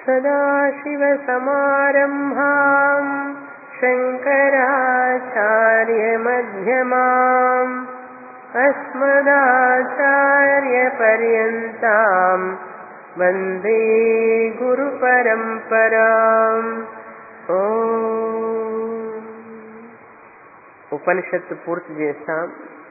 सदाशिवसमारम्भाम् शङ्कराचार्यमध्यमाम् अस्मदाचार्यपर्यन्ताम् वन्दे गुरुपरम्पराम् ఓ ఉపనిషత్తు పూర్తి చేస్తాం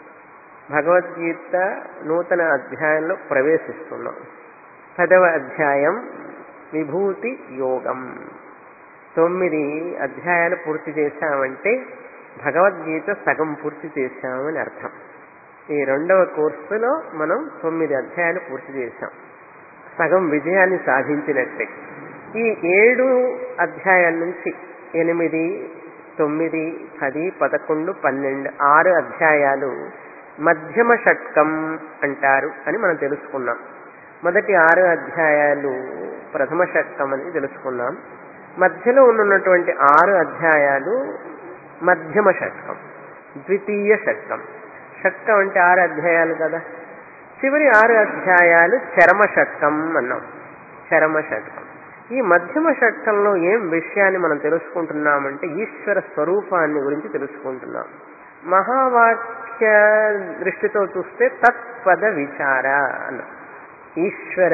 భగవద్గీత నూతన అధ్యాయంలో ప్రవేశిస్తున్నాం పదవ అధ్యాయం విభూతి యోగం తొమ్మిది అధ్యాయాలు పూర్తి చేశామంటే భగవద్గీత సగం పూర్తి చేశామని అర్థం ఈ రెండవ కోర్సులో మనం తొమ్మిది అధ్యాయాలు పూర్తి చేశాం సగం విజయాన్ని సాధించినట్టే ఈ ఏడు అధ్యాయాల నుంచి ఎనిమిది తొమ్మిది పది పదకొండు పన్నెండు ఆరు అధ్యాయాలు మధ్యమ షట్కం అంటారు అని మనం తెలుసుకున్నాం మొదటి ఆరు అధ్యాయాలు ప్రథమ షట్కం అని తెలుసుకున్నాం మధ్యలో ఉన్నటువంటి ఆరు అధ్యాయాలు మధ్యమ షట్కం ద్వితీయ షట్కం షట్కం అంటే ఆరు అధ్యాయాలు కదా చివరి ఆరు అధ్యాయాలు చరమ షట్కం అన్నాం చరమ షట్కం ఈ మధ్యమ షట్కంలో ఏం విషయాన్ని మనం తెలుసుకుంటున్నామంటే ఈశ్వర స్వరూపాన్ని గురించి తెలుసుకుంటున్నాం మహావాక్య దృష్టితో చూస్తే తత్పద విచార అన్న ఈశ్వర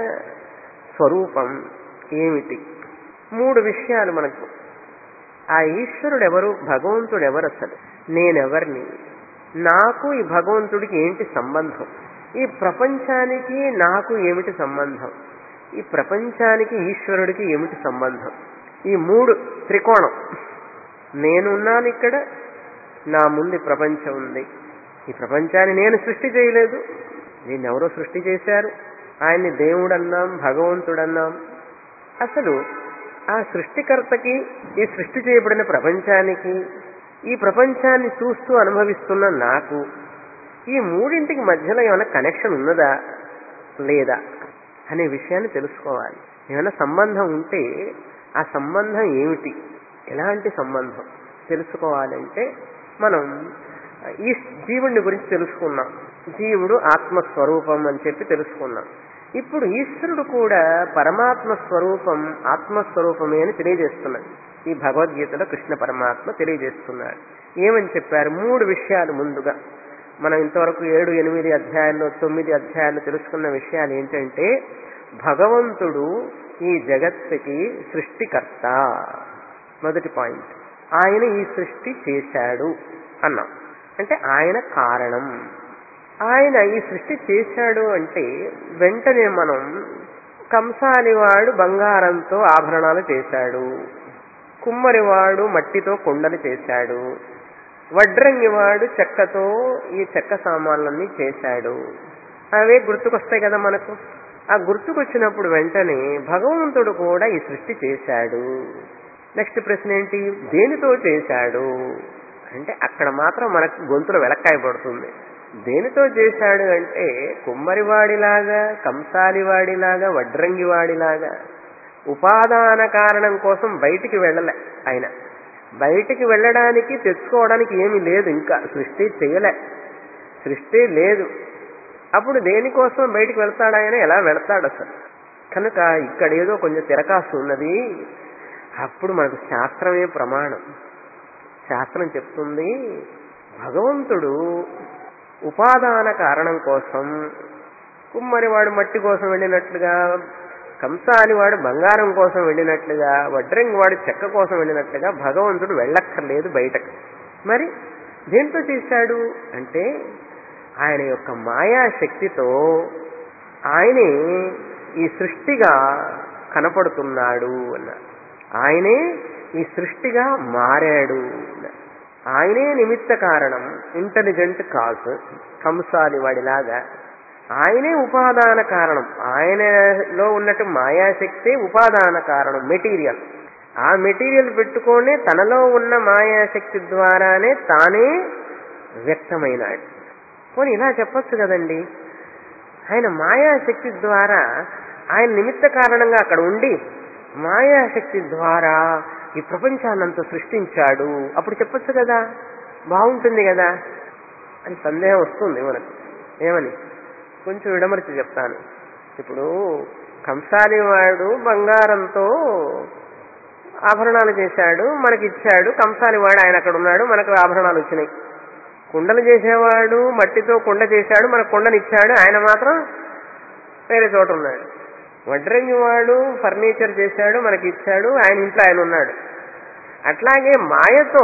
స్వరూపం ఏమిటి మూడు విషయాలు మనకు ఆ ఈశ్వరుడు ఎవరు భగవంతుడు ఎవరు అసలు నేనెవరిని నాకు ఈ భగవంతుడికి ఏంటి సంబంధం ఈ ప్రపంచానికి నాకు ఏమిటి సంబంధం ఈ ప్రపంచానికి ఈశ్వరుడికి ఏమిటి సంబంధం ఈ మూడు త్రికోణం నేనున్నాను ఇక్కడ నా ముందు ఈ ప్రపంచం ఉంది ఈ ప్రపంచాన్ని నేను సృష్టి చేయలేదు దీన్ని ఎవరో సృష్టి చేశారు ఆయన్ని దేవుడన్నాం భగవంతుడన్నాం అసలు ఆ సృష్టికర్తకి ఈ సృష్టి చేయబడిన ప్రపంచానికి ఈ ప్రపంచాన్ని చూస్తూ అనుభవిస్తున్న నాకు ఈ మూడింటికి మధ్యలో ఏమైనా కనెక్షన్ ఉన్నదా లేదా అనే విషయాన్ని తెలుసుకోవాలి ఏమైనా సంబంధం ఉంటే ఆ సంబంధం ఏమిటి ఎలాంటి సంబంధం తెలుసుకోవాలంటే మనం ఈ జీవుడిని గురించి తెలుసుకున్నాం జీవుడు ఆత్మస్వరూపం అని చెప్పి తెలుసుకున్నాం ఇప్పుడు ఈశ్వరుడు కూడా పరమాత్మ స్వరూపం ఆత్మస్వరూపమే అని తెలియజేస్తున్నాడు ఈ భగవద్గీతలో కృష్ణ పరమాత్మ తెలియజేస్తున్నాడు ఏమని చెప్పారు మూడు విషయాలు ముందుగా మనం ఇంతవరకు ఏడు ఎనిమిది అధ్యాయాల్లో తొమ్మిది అధ్యాయాలు తెలుసుకున్న విషయాలు ఏంటంటే భగవంతుడు ఈ జగత్తుకి సృష్టికర్త మొదటి పాయింట్ ఆయన ఈ సృష్టి చేశాడు అన్నాం అంటే ఆయన కారణం ఆయన ఈ సృష్టి చేశాడు అంటే వెంటనే మనం కంసాలివాడు బంగారంతో ఆభరణాలు చేశాడు కుమ్మరివాడు మట్టితో కొండలు చేశాడు వడ్రంగివాడు చెక్కతో ఈ చెక్క సామాన్లన్నీ చేశాడు అవే గుర్తుకొస్తాయి కదా మనకు ఆ గుర్తుకొచ్చినప్పుడు వెంటనే భగవంతుడు కూడా ఈ సృష్టి చేశాడు నెక్స్ట్ ప్రశ్న ఏంటి దేనితో చేశాడు అంటే అక్కడ మాత్రం మనకు గొంతులో వెలక్కాయ పడుతుంది దేనితో చేశాడు అంటే కుమ్మరివాడిలాగా కంసాలివాడిలాగా వడ్రంగివాడిలాగా ఉపాదాన కారణం కోసం బయటికి వెళ్ళలే ఆయన బయటికి వెళ్ళడానికి తెచ్చుకోవడానికి ఏమీ లేదు ఇంకా సృష్టి చేయలే సృష్టి లేదు అప్పుడు దేనికోసం బయటికి వెళ్తాడు ఆయన ఎలా వెళ్తాడు అసలు కనుక ఇక్కడ ఏదో కొంచెం తిరకాసు ఉన్నది అప్పుడు మనకు శాస్త్రమే ప్రమాణం శాస్త్రం చెప్తుంది భగవంతుడు ఉపాదాన కారణం కోసం కుమ్మరివాడు మట్టి కోసం వెళ్ళినట్లుగా కంసాని వాడు బంగారం కోసం వెళ్ళినట్లుగా వడ్రంగి వాడు చెక్క కోసం వెళ్ళినట్లుగా భగవంతుడు వెళ్ళక్కర్లేదు బయటకు మరి దేంతో చేశాడు అంటే ఆయన యొక్క మాయాశక్తితో ఆయనే ఈ సృష్టిగా కనపడుతున్నాడు అన్నారు ఆయనే ఈ సృష్టిగా మారాడు అన్నారు ఆయనే నిమిత్త కారణం ఇంటెలిజెంట్ కాజ్ కంసాలి వాడిలాగా ఆయనే ఉపాదాన కారణం ఆయనలో ఉన్నట్టు మాయాశక్తే ఉపాదాన కారణం మెటీరియల్ ఆ మెటీరియల్ పెట్టుకొని తనలో ఉన్న మాయాశక్తి ద్వారానే తానే వ్యక్తమైనాడు పోనీ ఇలా చెప్పొచ్చు కదండి ఆయన మాయాశక్తి ద్వారా ఆయన నిమిత్త కారణంగా అక్కడ ఉండి మాయాశక్తి ద్వారా ఈ ప్రపంచాన్నంతా సృష్టించాడు అప్పుడు చెప్పొచ్చు కదా బాగుంటుంది కదా అని సందేహం వస్తుంది మనకు ఏమని కొంచెం విడమరిచి చెప్తాను ఇప్పుడు కంసాలి వాడు బంగారంతో ఆభరణాలు చేశాడు మనకి ఇచ్చాడు కంసాలి వాడు ఆయన అక్కడ ఉన్నాడు మనకు ఆభరణాలు వచ్చినాయి కుండలు చేసేవాడు మట్టితో కుండ చేశాడు మనకు కుండని ఇచ్చాడు ఆయన మాత్రం వేరే చోట ఉన్నాడు వడ్రంగి వాడు ఫర్నిచర్ చేశాడు మనకి ఇచ్చాడు ఆయన ఇంట్లో ఆయన ఉన్నాడు అట్లాగే మాయతో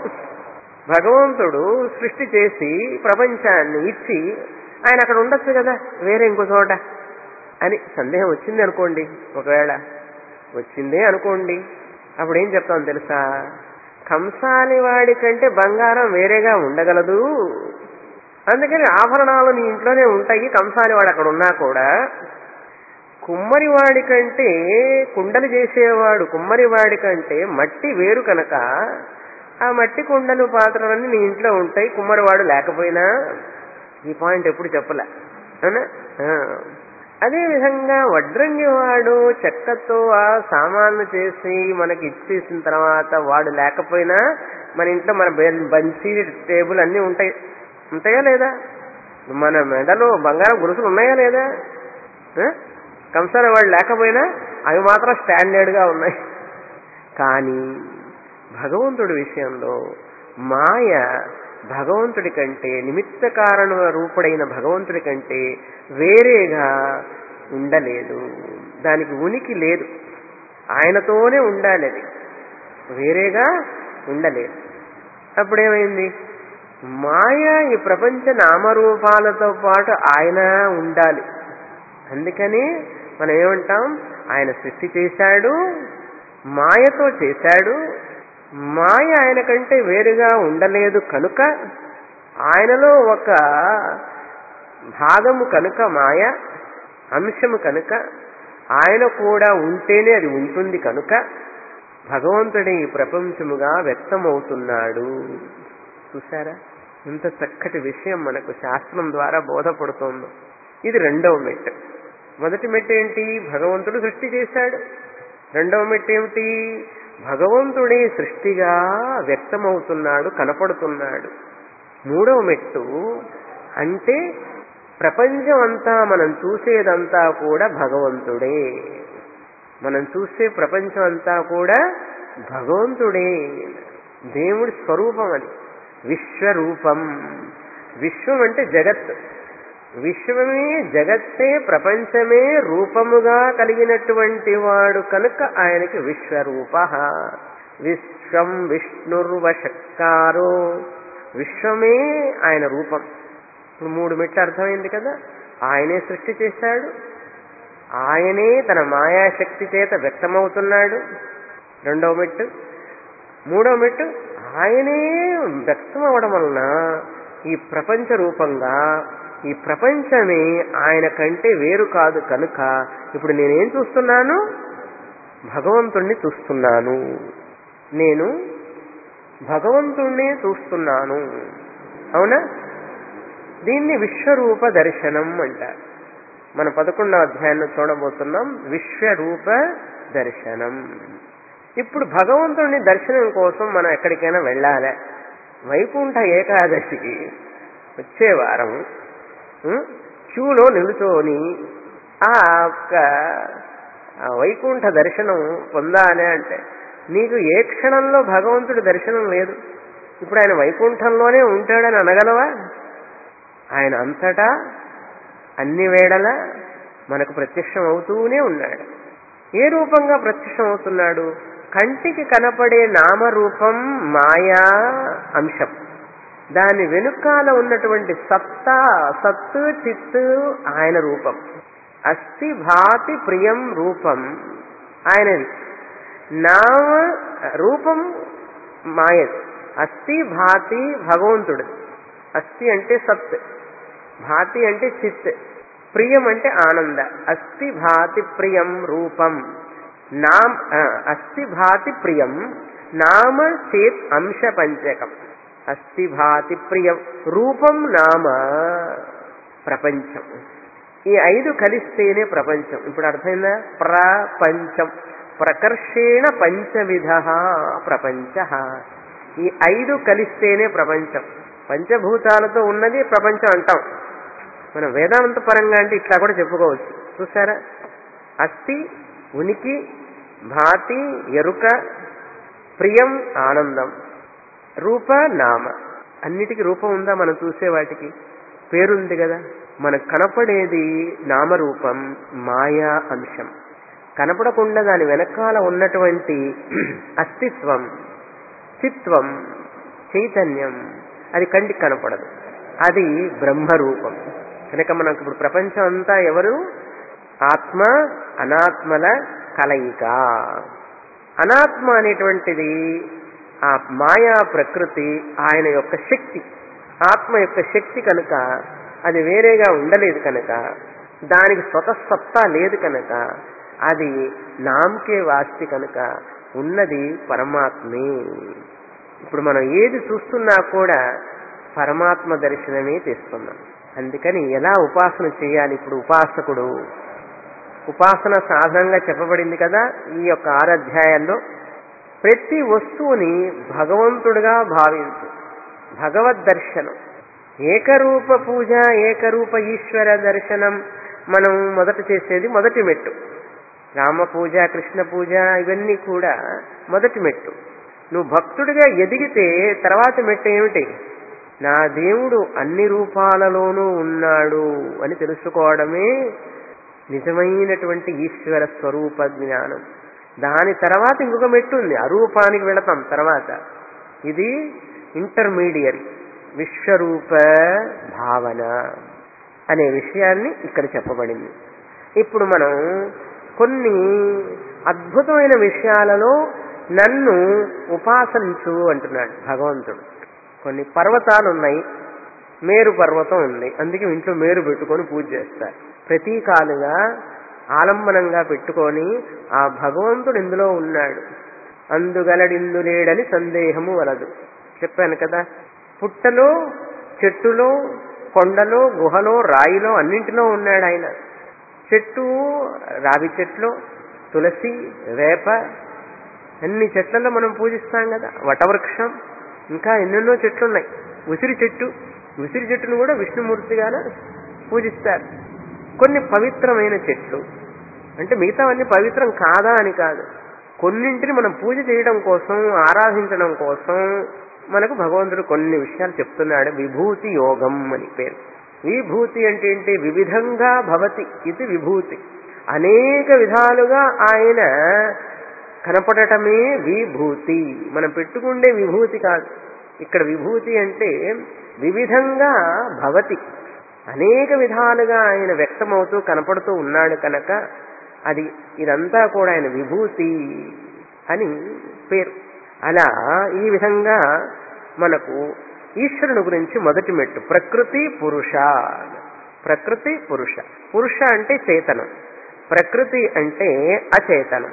భగవంతుడు సృష్టి చేసి ప్రపంచాన్ని ఇచ్చి ఆయన అక్కడ ఉండొచ్చు కదా వేరే ఇంకో చోట అని సందేహం వచ్చింది అనుకోండి ఒకవేళ వచ్చిందే అనుకోండి అప్పుడు ఏం చెప్తాం తెలుసా కంసాలి వాడి కంటే బంగారం వేరేగా ఉండగలదు అందుకని ఆభరణాలు నీ ఇంట్లోనే ఉంటాయి కంసాలి వాడు అక్కడ ఉన్నా కూడా కుమ్మరి వాడి కంటే కుండలు చేసేవాడు కుమ్మరి వాడి కంటే మట్టి వేరు కనుక ఆ మట్టి కుండలు పాత్రలన్నీ నీ ఇంట్లో ఉంటాయి కుమ్మరివాడు లేకపోయినా ఈ పాయింట్ ఎప్పుడు చెప్పలే అవునా ఆ. అదే విధంగా వడ్రంగి వాడు చెక్కతో ఆ సామాన్లు చేసి మనకి ఇచ్చేసిన తర్వాత వాడు లేకపోయినా మన ఇంట్లో మన బె- బంచి టేబుల్ అన్నీ ఉంటాయి ఉంటాయా లేదా మన మెడలో బంగారం గురుసులు ఉన్నాయా లేదా ఆ? కంసాల వాడు లేకపోయినా అవి మాత్రం స్టాండర్డ్గా ఉన్నాయి కానీ భగవంతుడి విషయంలో మాయ భగవంతుడి కంటే నిమిత్త కారణ రూపుడైన భగవంతుడి కంటే వేరేగా ఉండలేదు దానికి ఉనికి లేదు ఆయనతోనే ఉండాలి అది వేరేగా ఉండలేదు అప్పుడేమైంది మాయ ఈ ప్రపంచ నామరూపాలతో పాటు ఆయన ఉండాలి అందుకని మనం ఏమంటాం ఆయన సృష్టి చేశాడు మాయతో చేశాడు మాయ ఆయన కంటే వేరుగా ఉండలేదు కనుక ఆయనలో ఒక భాగము కనుక మాయ అంశము కనుక ఆయన కూడా ఉంటేనే అది ఉంటుంది కనుక భగవంతుడి ఈ ప్రపంచముగా వ్యక్తమవుతున్నాడు చూసారా ఇంత చక్కటి విషయం మనకు శాస్త్రం ద్వారా బోధపడుతోంది ఇది రెండవ మెట్టు మొదటి మెట్టు ఏంటి భగవంతుడు సృష్టి చేశాడు రెండవ మెట్టు ఏమిటి భగవంతుడే సృష్టిగా వ్యక్తమవుతున్నాడు కనపడుతున్నాడు మూడవ మెట్టు అంటే ప్రపంచం అంతా మనం చూసేదంతా కూడా భగవంతుడే మనం చూసే ప్రపంచం అంతా కూడా భగవంతుడే దేవుడి స్వరూపం అది విశ్వరూపం విశ్వం అంటే జగత్ విశ్వమే జగత్తే ప్రపంచమే రూపముగా కలిగినటువంటి వాడు కనుక ఆయనకి విశ్వరూప విశ్వం విష్ణుర్వశక్కారో విశ్వమే ఆయన రూపం ఇప్పుడు మూడు మెట్లు అర్థమైంది కదా ఆయనే సృష్టి చేశాడు ఆయనే తన మాయాశక్తి చేత వ్యక్తమవుతున్నాడు రెండవ మెట్టు మూడవ మెట్టు ఆయనే వ్యక్తం అవడం వలన ఈ ప్రపంచ రూపంగా ఈ ప్రపంచమే ఆయన కంటే వేరు కాదు కనుక ఇప్పుడు నేనేం చూస్తున్నాను భగవంతుణ్ణి చూస్తున్నాను నేను భగవంతుణ్ణి చూస్తున్నాను అవునా దీన్ని విశ్వరూప దర్శనం అంటారు మన పదకొండవ అధ్యాయంలో చూడబోతున్నాం విశ్వరూప దర్శనం ఇప్పుడు భగవంతుడిని దర్శనం కోసం మనం ఎక్కడికైనా వెళ్ళాలి వైకుంఠ ఏకాదశికి వచ్చే వారం ఉం, క్యూలో నిలుచోని ఆ యొక్క ఆ వైకుంఠ దర్శనం పొందాలి అంటే నీకు ఏ క్షణంలో భగవంతుడి దర్శనం లేదు ఇప్పుడు ఆయన వైకుంఠంలోనే ఉంటాడని అనగలవా ఆయన అంతటా అన్ని వేళల మనకు ప్రత్యక్షం అవుతూనే ఉన్నాడు ఏ రూపంగా ప్రత్యక్షం అవుతున్నాడు కంటికి కనపడే నామరూపం మాయా అంశం దాని వెనుకాల ఉన్నటువంటి సత్తా సత్తు చిత్తు ఆయన రూపం అస్థి భాతి ప్రియం రూపం ఆయనది నామ రూపం మాయది అస్థి భాతి భగవంతుడు అస్థి అంటే సత్ భాతి అంటే చిత్ ప్రియం అంటే ఆనంద అస్థి భాతి ప్రియం రూపం నామ్ ఆ, అస్థి భాతి ప్రియం నామ చేత్ అంశ పంచకం అస్థి భాతి ప్రియం రూపం నామ ప్రపంచం ఈ ఐదు కలిస్తేనే ప్రపంచం ఇప్పుడు అర్థమైందా ప్రపంచం ప్రకర్షేణ పంచవిధ ప్రపంచ ఈ ఐదు కలిస్తేనే ప్రపంచం పంచభూతాలతో ఉన్నది ప్రపంచం అంటాం మనం వేదాంత పరంగా అంటే ఇట్లా కూడా చెప్పుకోవచ్చు చూసారా అస్థి ఉనికి భాతి ఎరుక ప్రియం ఆనందం రూప నామ అన్నిటికీ రూపం ఉందా మనం చూసే వాటికి పేరుంది కదా మనకు కనపడేది నామరూపం మాయా అంశం కనపడకుండా దాని వెనకాల ఉన్నటువంటి అస్తిత్వం చిత్వం చైతన్యం అది కంటికి కనపడదు అది బ్రహ్మరూపం కనుక మనకు ఇప్పుడు ప్రపంచం అంతా ఎవరు ఆత్మ అనాత్మల కలయిక అనాత్మ అనేటువంటిది ఆ మాయా ప్రకృతి ఆయన యొక్క శక్తి ఆత్మ యొక్క శక్తి కనుక అది వేరేగా ఉండలేదు కనుక దానికి స్వతసత్తా లేదు కనుక అది నామకే వాస్తి కనుక ఉన్నది పరమాత్మే ఇప్పుడు మనం ఏది చూస్తున్నా కూడా పరమాత్మ దర్శనమే తెస్తున్నాం అందుకని ఎలా ఉపాసన చేయాలి ఇప్పుడు ఉపాసకుడు ఉపాసన సాధనంగా చెప్పబడింది కదా ఈ యొక్క ఆరాధ్యాయాల్లో ప్రతి వస్తువుని భగవంతుడిగా భావించు భగవద్ దర్శనం ఏకరూప పూజ ఏకరూప ఈశ్వర దర్శనం మనం మొదట చేసేది మొదటి మెట్టు రామ పూజ కృష్ణ పూజ ఇవన్నీ కూడా మొదటి మెట్టు నువ్వు భక్తుడిగా ఎదిగితే తర్వాత మెట్టు ఏమిటి నా దేవుడు అన్ని రూపాలలోనూ ఉన్నాడు అని తెలుసుకోవడమే నిజమైనటువంటి ఈశ్వర స్వరూప జ్ఞానం దాని తర్వాత ఇంకొక మెట్టు ఉంది అరూపానికి వెళతాం తర్వాత ఇది ఇంటర్మీడియట్ విశ్వరూప భావన అనే విషయాన్ని ఇక్కడ చెప్పబడింది ఇప్పుడు మనం కొన్ని అద్భుతమైన విషయాలలో నన్ను ఉపాసనించు అంటున్నాడు భగవంతుడు కొన్ని పర్వతాలు ఉన్నాయి మేరు పర్వతం ఉంది అందుకే ఇంట్లో మేరు పెట్టుకొని పూజ చేస్తారు ప్రతీకాలుగా ఆలంబనంగా పెట్టుకొని ఆ భగవంతుడు ఇందులో ఉన్నాడు అందుగలడిందు లేడని సందేహము వలదు చెప్పాను కదా పుట్టలో చెట్టులో కొండలో గుహలో రాయిలో అన్నింటిలో ఉన్నాడు ఆయన చెట్టు రావి చెట్లు తులసి వేప అన్ని చెట్లలో మనం పూజిస్తాం కదా వటవృక్షం ఇంకా ఎన్నెన్నో చెట్లు ఉన్నాయి ఉసిరి చెట్టు ఉసిరి చెట్టును కూడా విష్ణుమూర్తిగానే పూజిస్తారు కొన్ని పవిత్రమైన చెట్లు అంటే మిగతావన్నీ పవిత్రం కాదా అని కాదు కొన్నింటిని మనం పూజ చేయడం కోసం ఆరాధించడం కోసం మనకు భగవంతుడు కొన్ని విషయాలు చెప్తున్నాడు విభూతి యోగం అని పేరు విభూతి అంటే ఏంటి వివిధంగా భవతి ఇది విభూతి అనేక విధాలుగా ఆయన కనపడటమే విభూతి మనం పెట్టుకుండే విభూతి కాదు ఇక్కడ విభూతి అంటే వివిధంగా భవతి అనేక విధాలుగా ఆయన వ్యక్తమవుతూ కనపడుతూ ఉన్నాడు కనుక అది ఇదంతా కూడా ఆయన విభూతి అని పేరు అలా ఈ విధంగా మనకు ఈశ్వరుని గురించి మొదటి మెట్టు ప్రకృతి పురుష ప్రకృతి పురుష పురుష అంటే చేతనం ప్రకృతి అంటే అచేతనం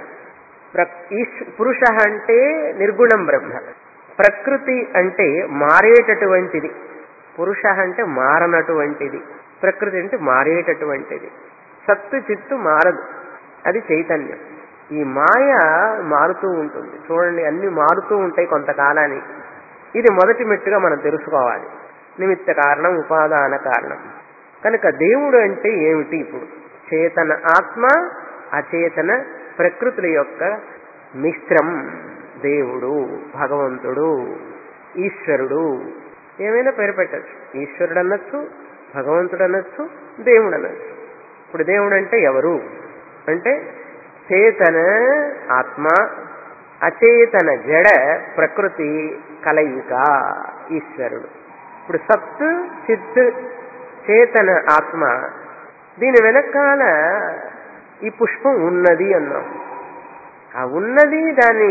పురుష అంటే నిర్గుణం బ్రహ్మ ప్రకృతి అంటే మారేటటువంటిది పురుష అంటే మారనటువంటిది ప్రకృతి అంటే మారేటటువంటిది సత్తు చిత్తు మారదు అది చైతన్యం ఈ మాయ మారుతూ ఉంటుంది చూడండి అన్ని మారుతూ ఉంటాయి కొంతకాలానికి ఇది మొదటి మెట్టుగా మనం తెలుసుకోవాలి నిమిత్త కారణం ఉపాదాన కారణం కనుక దేవుడు అంటే ఏమిటి ఇప్పుడు చేతన ఆత్మ అచేతన ప్రకృతుల యొక్క మిశ్రం దేవుడు భగవంతుడు ఈశ్వరుడు ఏమైనా పేరు పెట్టచ్చు ఈశ్వరుడు అనొచ్చు భగవంతుడు అనొచ్చు దేవుడు అనొచ్చు ఇప్పుడు దేవుడు అంటే ఎవరు అంటే చేతన ఆత్మ అచేతన జడ ప్రకృతి కలయిక ఈశ్వరుడు ఇప్పుడు సత్ చిత్ చేతన ఆత్మ దీని వెనకాల ఈ పుష్పం ఉన్నది అన్నాం ఆ ఉన్నది దాని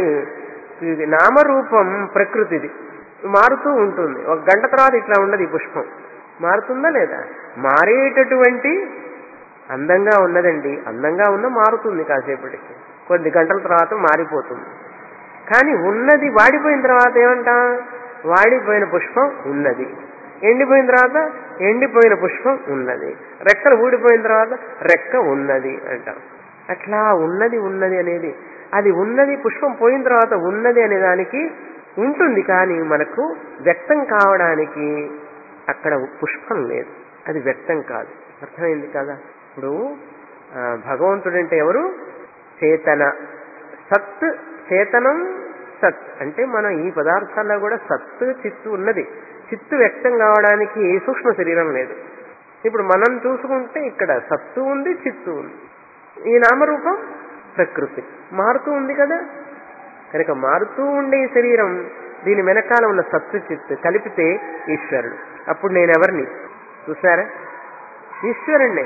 నామరూపం ప్రకృతిది మారుతూ ఉంటుంది ఒక గంట తర్వాత ఇట్లా ఉండదు ఈ పుష్పం మారుతుందా లేదా మారేటటువంటి అందంగా ఉన్నదండి అందంగా ఉన్న మారుతుంది కాసేపటికి కొద్ది గంటల తర్వాత మారిపోతుంది కానీ ఉన్నది వాడిపోయిన తర్వాత ఏమంటాం వాడిపోయిన పుష్పం ఉన్నది ఎండిపోయిన తర్వాత ఎండిపోయిన పుష్పం ఉన్నది రెక్కలు ఊడిపోయిన తర్వాత రెక్క ఉన్నది అంటాం అట్లా ఉన్నది ఉన్నది అనేది అది ఉన్నది పుష్పం పోయిన తర్వాత ఉన్నది అనే దానికి ఉంటుంది కానీ మనకు వ్యక్తం కావడానికి అక్కడ పుష్పం లేదు అది వ్యక్తం కాదు అర్థమైంది కదా ఇప్పుడు ఆ, భగవంతుడంటే ఎవరు చేతన సత్ చేతనం సత్ అంటే మనం ఈ పదార్థాల్లో కూడా సత్తు చిత్తు ఉన్నది చిత్తు వ్యక్తం కావడానికి సూక్ష్మ శరీరం లేదు ఇప్పుడు మనం చూసుకుంటే ఇక్కడ సత్తు ఉంది చిత్తు ఉంది ఈ నామరూపం ప్రకృతి మారుతూ ఉంది కదా కనుక మారుతూ ఉండే ఈ శరీరం దీని వెనకాల ఉన్న సత్తు చిత్తు కలిపితే ఈశ్వరుడు అప్పుడు నేను ఎవరిని చూసారా ఈశ్వరుణ్ణి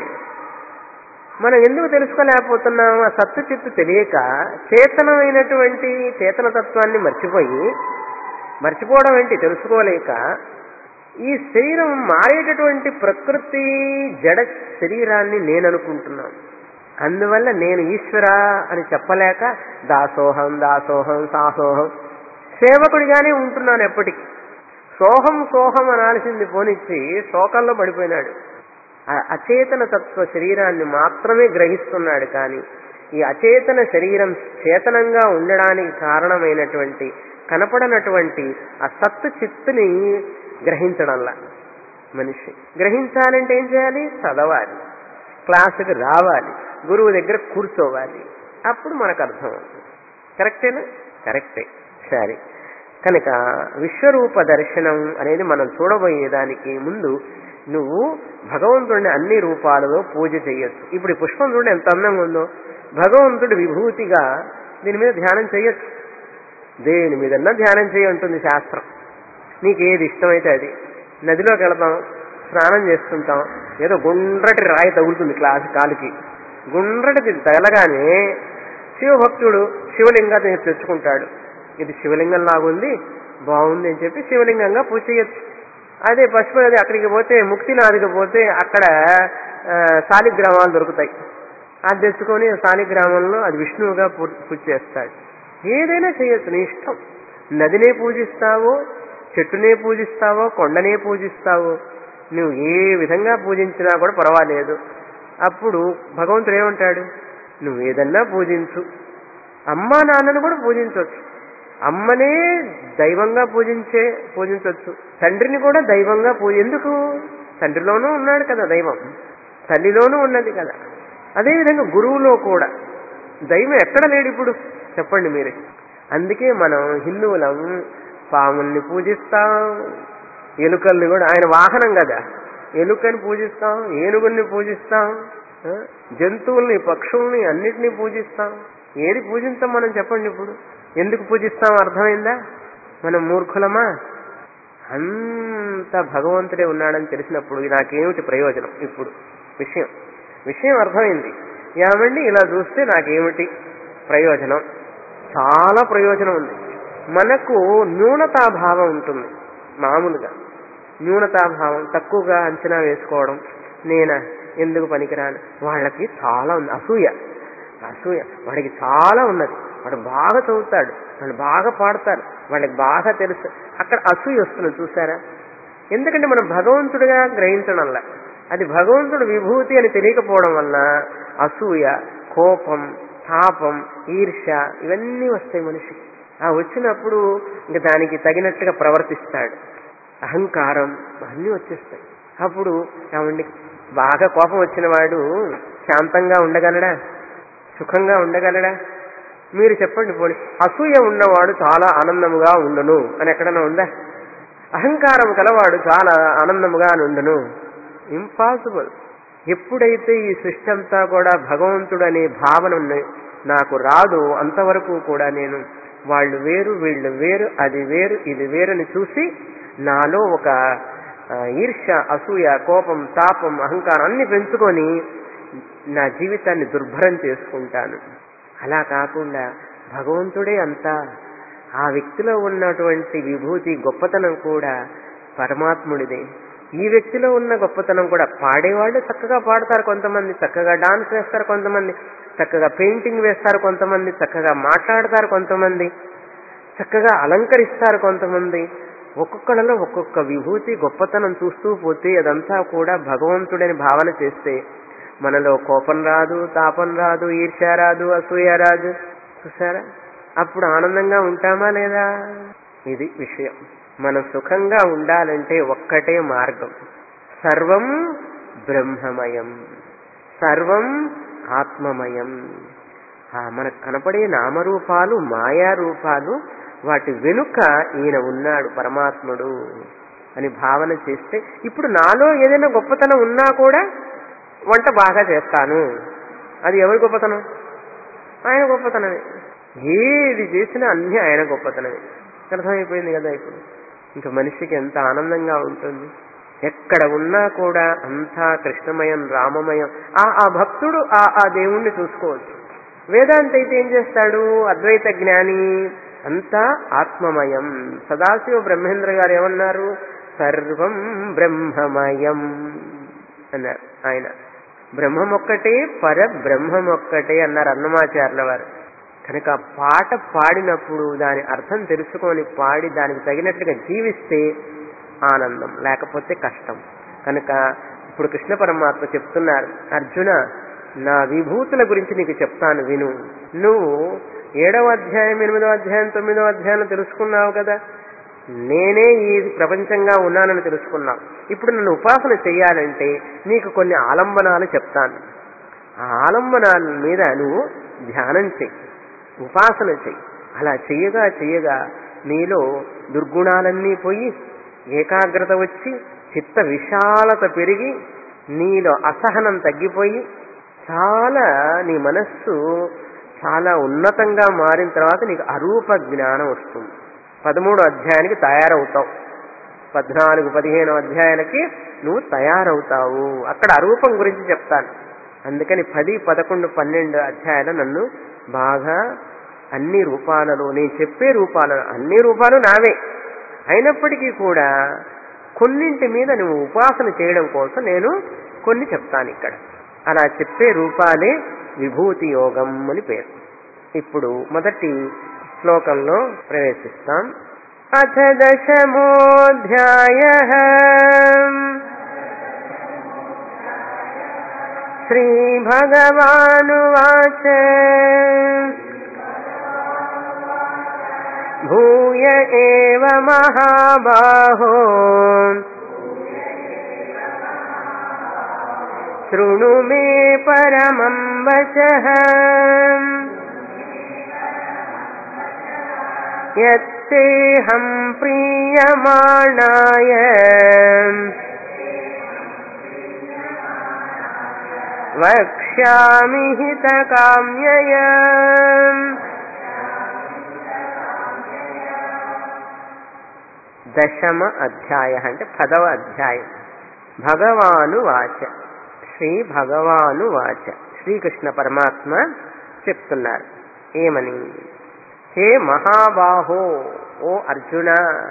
మనం ఎందుకు తెలుసుకోలేకపోతున్నాం ఆ సత్తు చిత్తు తెలియక చేతనమైనటువంటి చేతన తత్వాన్ని మర్చిపోయి మర్చిపోవడం ఏంటి తెలుసుకోలేక ఈ శరీరం మారేటటువంటి ప్రకృతి జడ శరీరాన్ని నేను అనుకుంటున్నాను అందువల్ల నేను ఈశ్వర అని చెప్పలేక దాసోహం దాసోహం సాసోహం సేవకుడిగానే ఉంటున్నాను ఎప్పటికీ సోహం సోహం అనాల్సింది పోనిచ్చి శోకంలో పడిపోయినాడు ఆ అచేతన తత్వ శరీరాన్ని మాత్రమే గ్రహిస్తున్నాడు కానీ ఈ అచేతన శరీరం చేతనంగా ఉండడానికి కారణమైనటువంటి కనపడనటువంటి ఆ సత్తు చిత్తుని గ్రహించడంలా మనిషి గ్రహించాలంటే ఏం చేయాలి చదవాలి క్లాసుకి రావాలి గురువు దగ్గర కూర్చోవాలి అప్పుడు మనకు అర్థం అవుతుంది కరెక్టేనా కరెక్టే సరే కనుక విశ్వరూప దర్శనం అనేది మనం చూడబోయేదానికి ముందు నువ్వు భగవంతుడిని అన్ని రూపాలలో పూజ చేయొచ్చు ఇప్పుడు ఈ పుష్పం చూడండి ఎంత అందంగా ఉందో భగవంతుడి విభూతిగా దీని మీద ధ్యానం చేయొచ్చు దేని మీదన్నా ధ్యానం చేయంటుంది శాస్త్రం నీకు ఏది ఇష్టమైతే అది నదిలోకి వెళతాం స్నానం చేస్తుంటాం ఏదో గుండ్రటి రాయి తగులుతుంది క్లాస్ కాలుకి గుండ్రటిది తగలగానే శివభక్తుడు శివలింగాన్ని తెచ్చుకుంటాడు ఇది శివలింగం లాగుంది బాగుంది అని చెప్పి శివలింగంగా పూజ చేయొచ్చు అదే పశువు నది అక్కడికి పోతే ముక్తినాదికి పోతే అక్కడ ఆ, శాలిగ్రామాలు దొరుకుతాయి అది తెచ్చుకొని శాలిగ్రామంలో అది విష్ణువుగా పూ- పూజ చేస్తాడు ఏదైనా చేయొచ్చు నీ ఇష్టం నదినే పూజిస్తావో చెట్టునే పూజిస్తావో కొండనే పూజిస్తావో నువ్వు ఏ విధంగా పూజించినా కూడా పర్వాలేదు అప్పుడు భగవంతుడు ఏమంటాడు నువ్వు ఏదన్నా పూజించు అమ్మా నాన్నను కూడా పూజించవచ్చు అమ్మనే దైవంగా పూజించే పూజించవచ్చు తండ్రిని కూడా దైవంగా పూజ ఎందుకు తండ్రిలోనూ ఉన్నాడు కదా దైవం తల్లిలోనూ ఉన్నది కదా అదేవిధంగా గురువులో కూడా దైవం ఎక్కడ లేడు ఇప్పుడు చెప్పండి మీరే అందుకే మనం హిందువులం పాముల్ని పూజిస్తాం ఎలుకల్ని కూడా ఆయన వాహనం కదా ఎలుకని పూజిస్తాం ఏనుగుల్ని పూజిస్తాం ఆ? జంతువుల్ని పక్షుల్ని అన్నిటినీ పూజిస్తాం ఏది పూజిస్తాం మనం చెప్పండి ఇప్పుడు ఎందుకు పూజిస్తాం అర్థమైందా మనం మూర్ఖులమా అంత భగవంతుడే ఉన్నాడని తెలిసినప్పుడు నాకేమిటి ప్రయోజనం ఇప్పుడు విషయం విషయం అర్థమైంది ఏమండి ఇలా చూస్తే నాకేమిటి ప్రయోజనం చాలా ప్రయోజనం ఉంది మనకు న్యూనతాభావం ఉంటుంది మామూలుగా న్యూనతాభావం తక్కువగా అంచనా వేసుకోవడం నేనా ఎందుకు పనికిరాను వాళ్ళకి చాలా ఉంది అసూయ అసూయ వాడికి చాలా ఉన్నది వాడు బాగా చదువుతాడు వాడు బాగా పాడతాడు వాళ్ళకి బాగా తెలుసు అక్కడ అసూయ వస్తుంది చూసారా ఎందుకంటే మనం భగవంతుడిగా గ్రహించడంలా అది భగవంతుడు విభూతి అని తెలియకపోవడం వల్ల అసూయ కోపం తాపం ఈర్ష్య ఇవన్నీ వస్తాయి మనిషికి ఆ వచ్చినప్పుడు ఇంక దానికి తగినట్టుగా ప్రవర్తిస్తాడు అహంకారం అన్నీ వచ్చేస్తాయి అప్పుడు ఏమండి బాగా కోపం వచ్చిన వాడు శాంతంగా ఉండగలడా సుఖంగా ఉండగలడా మీరు చెప్పండి పోనీ అసూయ ఉన్నవాడు చాలా ఆనందముగా ఉండును అని ఎక్కడైనా ఉందా అహంకారం కలవాడు చాలా ఆనందముగా ఉండును ఇంపాసిబుల్ ఎప్పుడైతే ఈ సృష్టి అంతా కూడా భగవంతుడు అనే భావన ఉన్న- నాకు రాదు అంతవరకు కూడా నేను వాళ్ళు వేరు వీళ్ళు వేరు అది వేరు ఇది వేరని చూసి నాలో ఒక ఆ, ఈర్ష్య అసూయ కోపం తాపం అహంకారం అన్ని పెంచుకొని నా జీవితాన్ని దుర్భరం చేసుకుంటాను అలా కాకుండా భగవంతుడే అంతా ఆ వ్యక్తిలో ఉన్నటువంటి విభూతి గొప్పతనం కూడా పరమాత్ముడిదే ఈ వ్యక్తిలో ఉన్న గొప్పతనం కూడా పాడేవాళ్ళు చక్కగా పాడతారు కొంతమంది చక్కగా డాన్స్ వేస్తారు కొంతమంది చక్కగా పెయింటింగ్ వేస్తారు కొంతమంది చక్కగా మాట్లాడతారు కొంతమంది చక్కగా అలంకరిస్తారు కొంతమంది ఒక్కొక్కళ్ళలో ఒక్కొక్క విభూతి గొప్పతనం చూస్తూ పోతే అదంతా కూడా భగవంతుడని భావన చేస్తే మనలో కోపం రాదు తాపం రాదు ఈర్ష్య రాదు అసూయ రాదు చూసారా అప్పుడు ఆనందంగా ఉంటామా లేదా ఇది విషయం మనం సుఖంగా ఉండాలంటే ఒక్కటే మార్గం సర్వం బ్రహ్మమయం సర్వం ఆత్మమయం ఆ మనకు కనపడే నామరూపాలు మాయా రూపాలు వాటి వెనుక ఈయన ఉన్నాడు పరమాత్ముడు అని భావన చేస్తే ఇప్పుడు నాలో ఏదైనా గొప్పతనం ఉన్నా కూడా వంట బాగా చేస్తాను అది ఎవరి గొప్పతనం ఆయన గొప్పతనమే ఏది చేసినా అన్ని ఆయన గొప్పతనమే అర్థమైపోయింది కదా ఇప్పుడు ఇంకా మనిషికి ఎంత ఆనందంగా ఉంటుంది ఎక్కడ ఉన్నా కూడా అంతా కృష్ణమయం రామమయం ఆ ఆ భక్తుడు ఆ ఆ దేవుణ్ణి చూసుకోవచ్చు వేదాంత అయితే ఏం చేస్తాడు అద్వైత జ్ఞాని అంతా ఆత్మమయం సదాశివ బ్రహ్మేంద్ర గారు ఏమన్నారు సర్వం బ్రహ్మమయం అన్నారు ఆయన బ్రహ్మమొక్కటే పర బ్రహ్మమొక్కటే అన్నారు అన్నమాచార్యుల వారు కనుక ఆ పాట పాడినప్పుడు దాని అర్థం తెలుసుకొని పాడి దానికి తగినట్లుగా జీవిస్తే ఆనందం లేకపోతే కష్టం కనుక ఇప్పుడు కృష్ణ పరమాత్మ చెప్తున్నారు అర్జున నా విభూతుల గురించి నీకు చెప్తాను విను నువ్వు ఏడవ అధ్యాయం ఎనిమిదవ అధ్యాయం తొమ్మిదవ అధ్యాయం తెలుసుకున్నావు కదా నేనే ఈ ప్రపంచంగా ఉన్నానని తెలుసుకున్నావు ఇప్పుడు నన్ను ఉపాసన చేయాలంటే నీకు కొన్ని ఆలంబనాలు చెప్తాను ఆ ఆలంబనాల మీద నువ్వు ధ్యానం చెయ్యి ఉపాసన చెయ్యి అలా చెయ్యగా చెయ్యగా నీలో దుర్గుణాలన్నీ పోయి ఏకాగ్రత వచ్చి చిత్త విశాలత పెరిగి నీలో అసహనం తగ్గిపోయి చాలా నీ మనస్సు చాలా ఉన్నతంగా మారిన తర్వాత నీకు అరూప జ్ఞానం వస్తుంది పదమూడు అధ్యాయానికి తయారవుతావు పద్నాలుగు పదిహేను అధ్యాయాలకి నువ్వు తయారవుతావు అక్కడ అరూపం గురించి చెప్తాను అందుకని పది పదకొండు పన్నెండు అధ్యాయాలు నన్ను బాగా అన్ని రూపాలలో నేను చెప్పే రూపాలలో అన్ని రూపాలు నావే అయినప్పటికీ కూడా కొన్నింటి మీద నువ్వు ఉపాసన చేయడం కోసం నేను కొన్ని చెప్తాను ఇక్కడ అలా చెప్పే రూపాలే విభూతి యోగం అని పేరు ఇప్పుడు మొదటి శ్లోకంలో ప్రవేశిస్తాం అథ దశమోధ్యాయ శ్రీభగవానువాచ భూయ ఏవ మహాబాహో శృణు మే పరమం వచః యత్తేహం ప్రీయమాణాయ వక్ష్యామి హితకామ్యయ దశమ అధ్యాయ అంటే పదవ అధ్యాయం భగవాను వాచ శ్రీ భగవాను వాచ శ్రీకృష్ణ పరమాత్మ చెప్తున్నారు ఏమని హే మహాబాహో ఓ అర్జున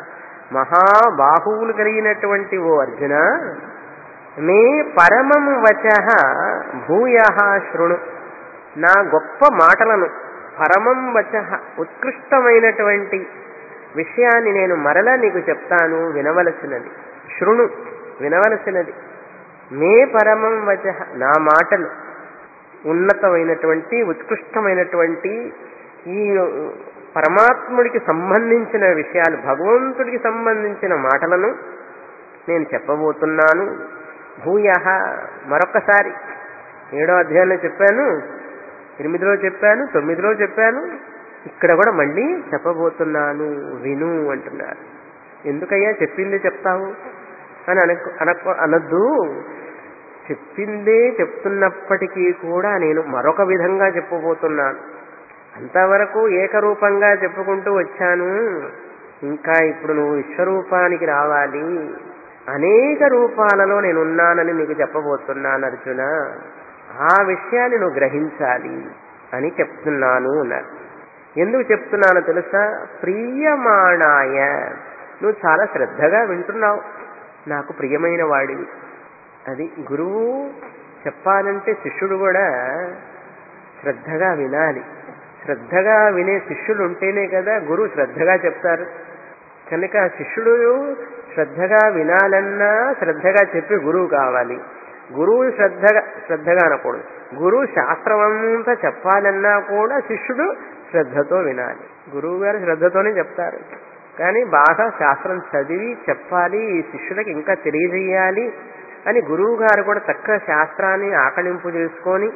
మహాబాహువులు కలిగినటువంటి ఓ అర్జున మే పరమము వచ భూయ శృణు నా గొప్ప మాటలను పరమం వచ ఉత్కృష్టమైనటువంటి విషయాన్ని నేను మరలా నీకు చెప్తాను వినవలసినది శృణు వినవలసినది మే పరమం వచ నా మాటలు ఉన్నతమైనటువంటి ఉత్కృష్టమైనటువంటి ఈ పరమాత్ముడికి సంబంధించిన విషయాలు భగవంతుడికి సంబంధించిన మాటలను నేను చెప్పబోతున్నాను భూయ మరొకసారి ఏడో అధ్యాయంలో చెప్పాను ఎనిమిదిలో చెప్పాను తొమ్మిదిలో చెప్పాను ఇక్కడ కూడా మళ్ళీ చెప్పబోతున్నాను విను అంటున్నారు ఎందుకయ్యా చెప్పింది చెప్తావు అని అనకు అనకు అనద్దు చెప్పిందే చెప్తున్నప్పటికీ కూడా నేను మరొక విధంగా చెప్పబోతున్నాను అంతవరకు ఏకరూపంగా చెప్పుకుంటూ వచ్చాను ఇంకా ఇప్పుడు నువ్వు విశ్వరూపానికి రావాలి అనేక రూపాలలో నేను ఉన్నానని నీకు చెప్పబోతున్నాను అర్జున ఆ విషయాన్ని నువ్వు గ్రహించాలి అని చెప్తున్నాను అన్నారు ఎందుకు చెప్తున్నానో తెలుసా ప్రియమాణాయ నువ్వు చాలా శ్రద్ధగా వింటున్నావు నాకు ప్రియమైన వాడివి అది గురువు చెప్పాలంటే శిష్యుడు కూడా శ్రద్ధగా వినాలి శ్రద్ధగా వినే శిష్యులు ఉంటేనే కదా గురువు శ్రద్ధగా చెప్తారు కనుక శిష్యుడు శ్రద్ధగా వినాలన్నా శ్రద్ధగా చెప్పి గురువు కావాలి గురువు శ్రద్ధగా శ్రద్ధగా అనకూడదు గురువు శాస్త్రం అంతా చెప్పాలన్నా కూడా శిష్యుడు శ్రద్ధతో వినాలి గురువు గారు శ్రద్ధతోనే చెప్తారు కానీ బాగా శాస్త్రం చదివి చెప్పాలి ఈ శిష్యులకు ఇంకా తెలియజేయాలి అని గురువు గారు కూడా చక్కగా శాస్త్రాన్ని ఆకలింపు చేసుకొని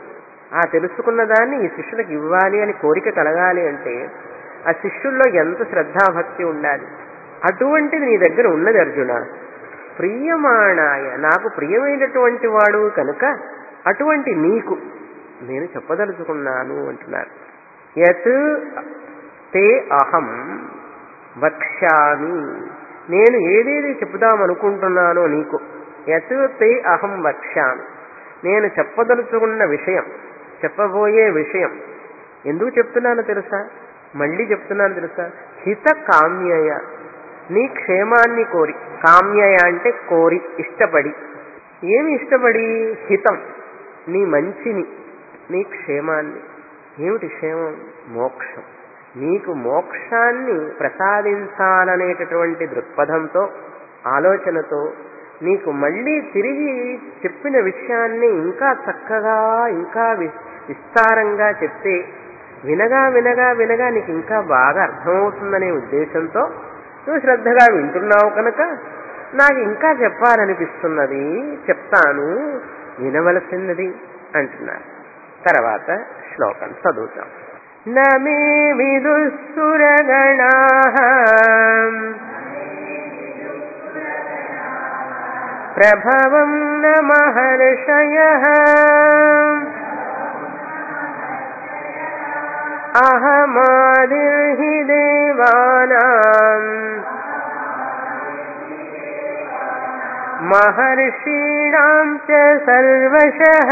ఆ తెలుసుకున్న దాన్ని ఈ శిష్యులకు ఇవ్వాలి అని కోరిక కలగాలి అంటే ఆ శిష్యుల్లో ఎంత శ్రద్ధాభక్తి ఉండాలి అటువంటిది నీ దగ్గర ఉన్నది అర్జున ప్రియమాణాయ నాకు ప్రియమైనటువంటి వాడు కనుక అటువంటి నీకు నేను చెప్పదలుచుకున్నాను అంటున్నారు యత్ తే అహం వక్ష్యామి నేను ఏదేది చెబుదామనుకుంటున్నానో నీకు యత్ తే అహం వక్ష్యామి నేను చెప్పదలుచుకున్న విషయం చెప్పబోయే విషయం ఎందుకు చెప్తున్నానో తెలుసా మళ్ళీ చెప్తున్నాను తెలుసా హిత కామ్యయ నీ క్షేమాన్ని కోరి కామ్యయ అంటే కోరి ఇష్టపడి ఏమి ఇష్టపడి హితం నీ మంచిని నీ క్షేమాన్ని ఏమిటి క్షేమం మోక్షం నీకు మోక్షాన్ని ప్రసాదించాలనేటటువంటి దృక్పథంతో ఆలోచనతో నీకు మళ్ళీ తిరిగి చెప్పిన విషయాన్ని ఇంకా చక్కగా ఇంకా వి- విస్తారంగా చెప్తే వినగా వినగా వినగా నీకు ఇంకా బాగా అర్థమవుతుందనే ఉద్దేశంతో నువ్వు శ్రద్ధగా వింటున్నావు కనుక నాకు ఇంకా చెప్పాలనిపిస్తున్నది చెప్తాను వినవలసినది అంటున్నారు తర్వాత శ్లోకం చదువుతాం నమే విదుస్సురగణా ప్రభవం న మహర్షయ అహమాదిర్హి దేవానాం మహర్షీణాం చ సర్వశః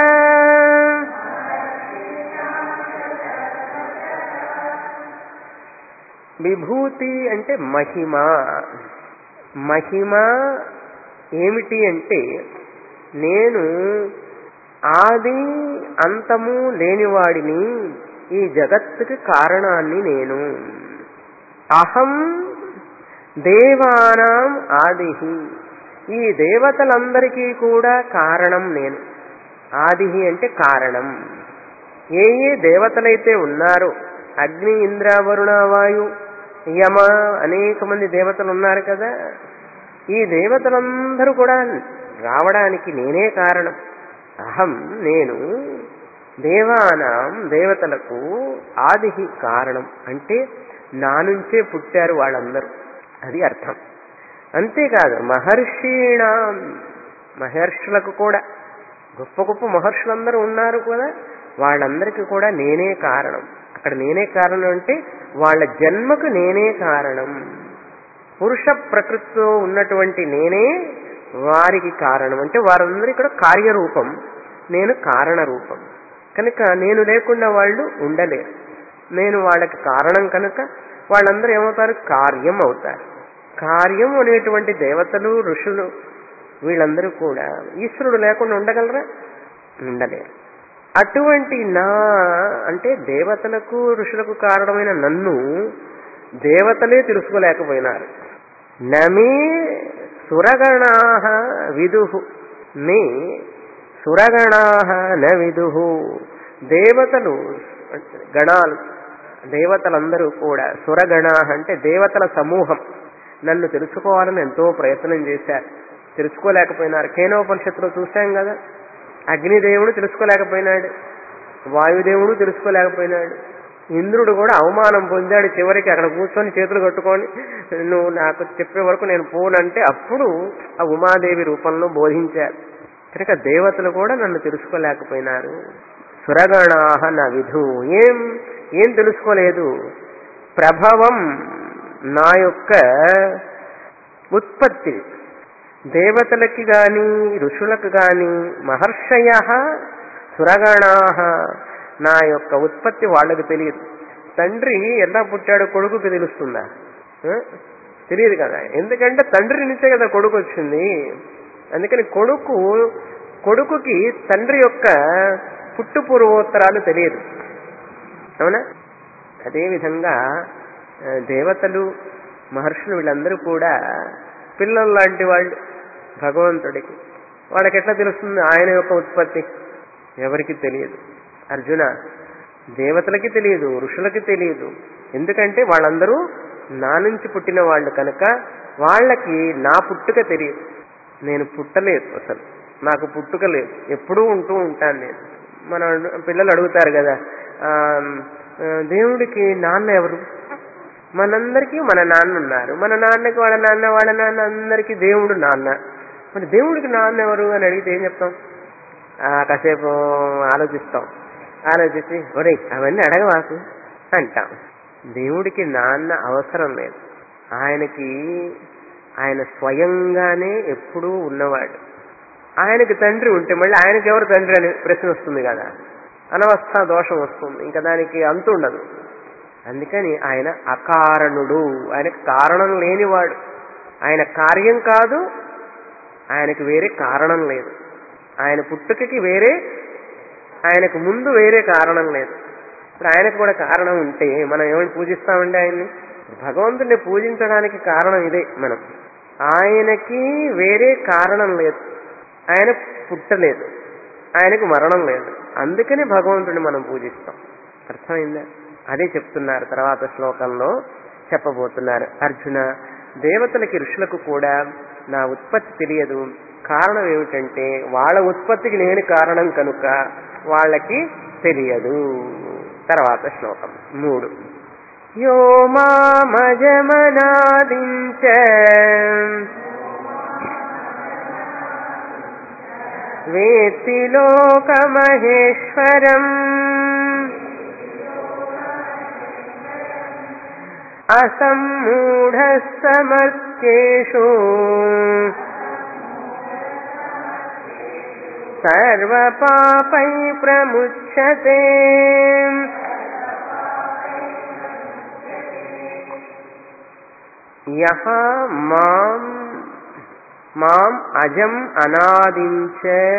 విభూతి అంటే మహిమ మహిమ ఏమిటి అంటే నేను ఆది అంతము లేనివాడిని ఈ జగత్తుకి కారణాన్ని నేను అహం దేవానాం ఆదిహి ఈ దేవతలందరికీ కూడా కారణం నేను ఆదిహి అంటే కారణం ఏ ఏ దేవతలైతే ఉన్నారో అగ్ని ఇంద్ర వరుణ వాయు యమ అనేక మంది దేవతలు ఉన్నారు కదా ఈ దేవతలందరూ కూడా రావడానికి నేనే కారణం అహం నేను దేవానాం దేవతలకు ఆదిహి కారణం అంటే నా నుంచే పుట్టారు వాళ్ళందరూ అది అర్థం అంతేకాదు మహర్షీణాం మహర్షులకు కూడా గొప్ప గొప్ప మహర్షులందరూ ఉన్నారు కదా వాళ్ళందరికీ కూడా నేనే కారణం అక్కడ నేనే కారణం అంటే వాళ్ళ జన్మకు నేనే కారణం పురుష ప్రకృతితో ఉన్నటువంటి నేనే వారికి కారణం అంటే వారందరికీ కూడా కార్యరూపం నేను కారణ రూపం కనుక నేను లేకుండా వాళ్ళు ఉండలేరు నేను వాళ్ళకి కారణం కనుక వాళ్ళందరూ ఏమవుతారు కార్యం అవుతారు కార్యం అనేటువంటి దేవతలు ఋషులు వీళ్ళందరూ కూడా ఈశ్వరుడు లేకుండా ఉండగలరా ఉండలేరు అటువంటి నా అంటే దేవతలకు ఋషులకు కారణమైన నన్ను దేవతలే తెలుసుకోలేకపోయినారు నమే సురగణా విదుహు మే సురగణా న విదుహు దేవతలు గణాలు దేవతలందరూ కూడా సురగణ అంటే దేవతల సమూహం నన్ను తెలుసుకోవాలని ఎంతో ప్రయత్నం చేశారు తెలుసుకోలేకపోయినారు కేనోపనిషత్తులో చూశాం కదా అగ్నిదేవుడు తెలుసుకోలేకపోయినాడు వాయుదేవుడు తెలుసుకోలేకపోయినాడు ఇంద్రుడు కూడా అవమానం పొందాడు చివరికి అక్కడ కూర్చొని చేతులు కట్టుకొని నువ్వు నాకు చెప్పే వరకు నేను పోనంటే అప్పుడు ఆ ఉమాదేవి రూపంలో బోధించారు కనుక దేవతలు కూడా నన్ను తెలుసుకోలేకపోయినారు సురగణాహ నా విధు ఏం ఏం తెలుసుకోలేదు ప్రభవం నా యొక్క ఉత్పత్తి దేవతలకి గాని ఋషులకు గాని మహర్షయ సురగణా నా యొక్క ఉత్పత్తి వాళ్ళకి తెలియదు తండ్రి ఎలా పుట్టాడో కొడుకుకి తెలుస్తుందా ఆ? తెలియదు కదా ఎందుకంటే తండ్రి నుంచే కదా కొడుకు వచ్చింది అందుకని కొడుకు కొడుకుకి తండ్రి యొక్క పుట్టు పూర్వోత్తరాలు తెలియదు అవునా అదేవిధంగా ఆ, దేవతలు మహర్షులు వీళ్ళందరూ కూడా పిల్లలు లాంటి వాళ్ళు భగవంతుడికి వాళ్ళకి ఎట్లా తెలుస్తుంది ఆయన యొక్క ఉత్పత్తి ఎవరికి తెలియదు అర్జున దేవతలకి తెలియదు ఋషులకి తెలియదు ఎందుకంటే వాళ్ళందరూ నా నుంచి పుట్టిన వాళ్ళు కనుక వాళ్ళకి నా పుట్టుక తెలియదు నేను పుట్టలేదు అసలు నాకు పుట్టుక లేదు ఎప్పుడూ ఉంటూ ఉంటాను నేను మన పిల్లలు అడుగుతారు కదా ఆ, ఆ, దేవుడికి నాన్న ఎవరు మనందరికీ మన నాన్న ఉన్నారు మన నాన్నకి వాళ్ళ నాన్న వాళ్ళ నాన్న అందరికీ దేవుడు నాన్న మరి దేవుడికి నాన్న ఎవరు అని అడిగితే ఏం చెప్తాం ఆ, కాసేపు ఆలోచిస్తాం ఆలోచించి ఒరే అవన్నీ అడగవాకు అంటాం దేవుడికి నాన్న అవసరం లేదు ఆయనకి ఆయన స్వయంగానే ఎప్పుడూ ఉన్నవాడు ఆయనకి తండ్రి ఉంటే మళ్ళీ ఆయనకి ఎవరు తండ్రి అనే ప్రశ్న వస్తుంది కదా అనవస్థ దోషం వస్తుంది ఇంకా దానికి అంతు ఉండదు అందుకని ఆయన అకారణుడు ఆయనకు కారణం లేనివాడు ఆయన కార్యం కాదు ఆయనకు వేరే కారణం లేదు ఆయన పుట్టుకకి వేరే ఆయనకు ముందు వేరే కారణం లేదు ఇప్పుడు ఆయనకు కూడా కారణం ఉంటే మనం ఏమని పూజిస్తామండి ఆయన్ని భగవంతుడిని పూజించడానికి కారణం ఇదే మనం ఆయనకి వేరే కారణం లేదు ఆయన పుట్టలేదు ఆయనకు మరణం లేదు అందుకని భగవంతుడిని మనం పూజిస్తాం అర్థమైందా అదే చెప్తున్నారు తర్వాత శ్లోకంలో చెప్పబోతున్నారు అర్జున దేవతలకి ఋషులకు కూడా నా ఉత్పత్తి తెలియదు కారణం ఏమిటంటే వాళ్ళ ఉత్పత్తికి నేను కారణం కనుక వాళ్ళకి తెలియదు తర్వాత శ్లోకం మూడు యో మామజమనాదించ వేత్తి లోకమహేశ్వరం అసమ్మూఢ సమర్థ్యేషు సర్వపాపై ప్రముచ్యతే యహ మాం మాం అజం అనాదించ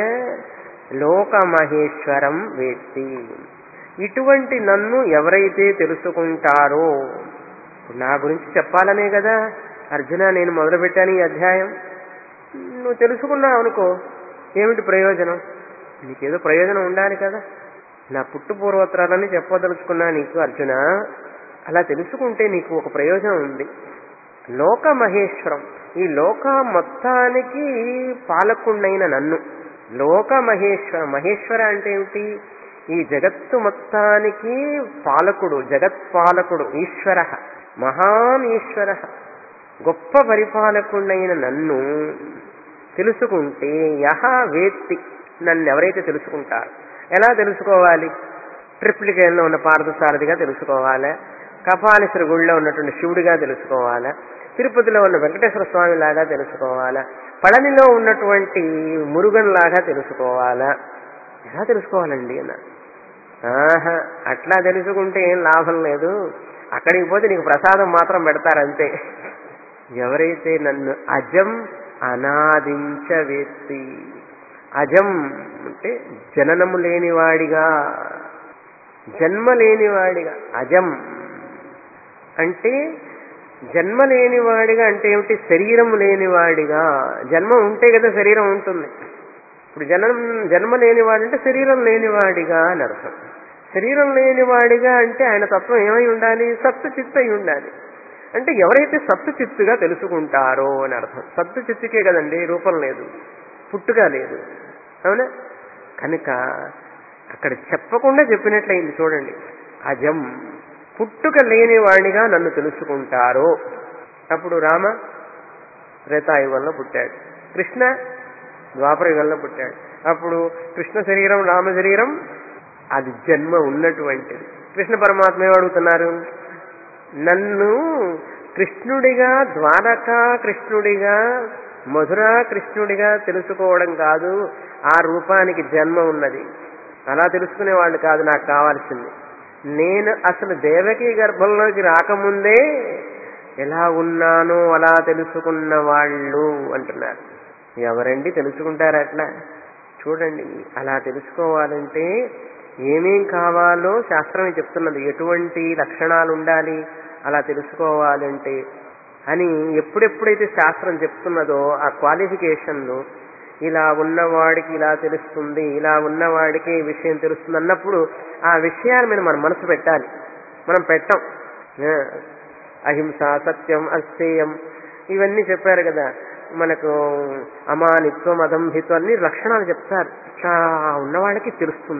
లోకమహేశ్వరం వేత్తి ఇటువంటి నన్ను ఎవరైతే తెలుసుకుంటారో ఇప్పుడు నా గురించి చెప్పాలనే కదా అర్జున నేను మొదలుపెట్టాను ఈ అధ్యాయం నువ్వు తెలుసుకున్నావు అనుకో ఏమిటి ప్రయోజనం నీకేదో ప్రయోజనం ఉండాలి కదా నా పుట్టు పూర్వోత్తరాలని చెప్పదలుచుకున్నా నీకు అర్జున అలా తెలుసుకుంటే నీకు ఒక ప్రయోజనం ఉంది లోక మహేశ్వరం ఈ లోక మొత్తానికి పాలకుండైన నన్ను లోక మహేశ్వర మహేశ్వర అంటే ఏమిటి ఈ జగత్తు మొత్తానికి పాలకుడు జగత్పాలకుడు ఈశ్వర మహాన్ ఈశ్వర గొప్ప పరిపాలకుడైన నన్ను తెలుసుకుంటే యహ వేత్తి నన్ను ఎవరైతే తెలుసుకుంటారు ఎలా తెలుసుకోవాలి ట్రిప్లికేన్లో ఉన్న పార్థసారథిగా తెలుసుకోవాలి కపాలేశ్వర గుడిలో ఉన్నటువంటి శివుడిగా తెలుసుకోవాలా తిరుపతిలో ఉన్న వెంకటేశ్వర స్వామి లాగా తెలుసుకోవాలా పళనిలో ఉన్నటువంటి మురుగన్ లాగా తెలుసుకోవాలా ఎలా తెలుసుకోవాలండి అన్న ఆహా అట్లా తెలుసుకుంటే ఏం లాభం లేదు అక్కడికి పోతే నీకు ప్రసాదం మాత్రం పెడతారంతే ఎవరైతే నన్ను అజం అనాదించవేత్తి అజం అంటే జననము లేనివాడిగా జన్మ లేనివాడిగా అజం అంటే జన్మ లేనివాడిగా అంటే ఏమిటి శరీరం లేనివాడిగా జన్మ ఉంటే కదా శరీరం ఉంటుంది ఇప్పుడు జనం జన్మ లేనివాడంటే శరీరం లేనివాడిగా అని అర్థం శరీరం లేనివాడిగా అంటే ఆయన తత్వం ఏమై ఉండాలి సత్తు చిత్తు అయి ఉండాలి అంటే ఎవరైతే సత్తు చిత్తుగా తెలుసుకుంటారో అని అర్థం సత్తు చిత్తుకే కదండి రూపం లేదు పుట్టుగా లేదు అవునా కనుక అక్కడ చెప్పకుండా చెప్పినట్లయింది చూడండి అజం పుట్టుక లేని వాడిగా నన్ను తెలుసుకుంటారో అప్పుడు రామ త్రేతాయుగంలో పుట్టాడు కృష్ణ ద్వాపర యుగంలో పుట్టాడు అప్పుడు కృష్ణ శరీరం రామ శరీరం అది జన్మ ఉన్నటువంటిది కృష్ణ పరమాత్మ ఏమడుగుతున్నారు నన్ను కృష్ణుడిగా ద్వారకా కృష్ణుడిగా మధురా కృష్ణుడిగా తెలుసుకోవడం కాదు ఆ రూపానికి జన్మ ఉన్నది అలా తెలుసుకునే వాళ్ళు కాదు నాకు కావాల్సింది నేను అసలు దేవకి గర్భంలోకి రాకముందే ఎలా ఉన్నానో అలా తెలుసుకున్న వాళ్ళు అంటున్నారు ఎవరండి తెలుసుకుంటారు అట్లా చూడండి అలా తెలుసుకోవాలంటే ఏమేం కావాలో శాస్త్రమే చెప్తున్నది ఎటువంటి లక్షణాలు ఉండాలి అలా తెలుసుకోవాలంటే అని ఎప్పుడెప్పుడైతే శాస్త్రం చెప్తున్నదో ఆ క్వాలిఫికేషన్లు ఇలా ఉన్నవాడికి ఇలా తెలుస్తుంది ఇలా ఉన్నవాడికి ఈ విషయం తెలుస్తుంది అన్నప్పుడు ఆ విషయాల మీద మనం మనసు పెట్టాలి మనం పెట్టం ఆ, అహింస సత్యం అస్థేయం ఇవన్నీ చెప్పారు కదా మనకు అమానిత్వం అదంభిత్వం అన్ని లక్షణాలు చెప్తారు ఇట్లా ఉన్నవాళ్ళకి తెలుస్తుంది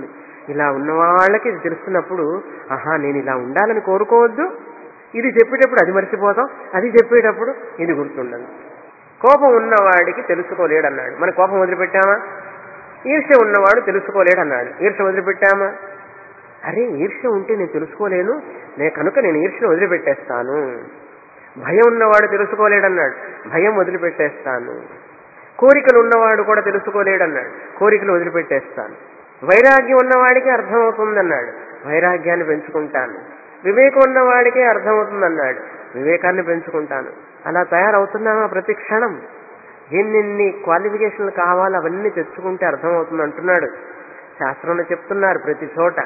ఇలా ఉన్న వాళ్ళకి ఇది తెలుస్తున్నప్పుడు ఆహా నేను ఇలా ఉండాలని కోరుకోవద్దు ఇది చెప్పేటప్పుడు అది మర్చిపోతాం అది చెప్పేటప్పుడు ఇది గుర్తుండదు కోపం ఉన్నవాడికి తెలుసుకోలేడు అన్నాడు మన కోపం వదిలిపెట్టామా ఈర్ష్య ఉన్నవాడు తెలుసుకోలేడు అన్నాడు ఈర్ష్య వదిలిపెట్టామా అరే ఈర్ష్య ఉంటే నేను తెలుసుకోలేను నేను కనుక నేను ఈర్ష్యను వదిలిపెట్టేస్తాను భయం ఉన్నవాడు తెలుసుకోలేడన్నాడు భయం వదిలిపెట్టేస్తాను కోరికలు ఉన్నవాడు కూడా తెలుసుకోలేడన్నాడు కోరికలు వదిలిపెట్టేస్తాను వైరాగ్యం ఉన్నవాడికి అర్థమవుతుందన్నాడు వైరాగ్యాన్ని పెంచుకుంటాను వివేకం ఉన్నవాడికే అర్థమవుతుందన్నాడు వివేకాన్ని పెంచుకుంటాను అలా తయారవుతున్నామా ప్రతి క్షణం ఎన్నెన్ని క్వాలిఫికేషన్లు కావాలో అవన్నీ తెచ్చుకుంటే అర్థమవుతుంది అంటున్నాడు శాస్త్రంలో చెప్తున్నారు ప్రతి చోట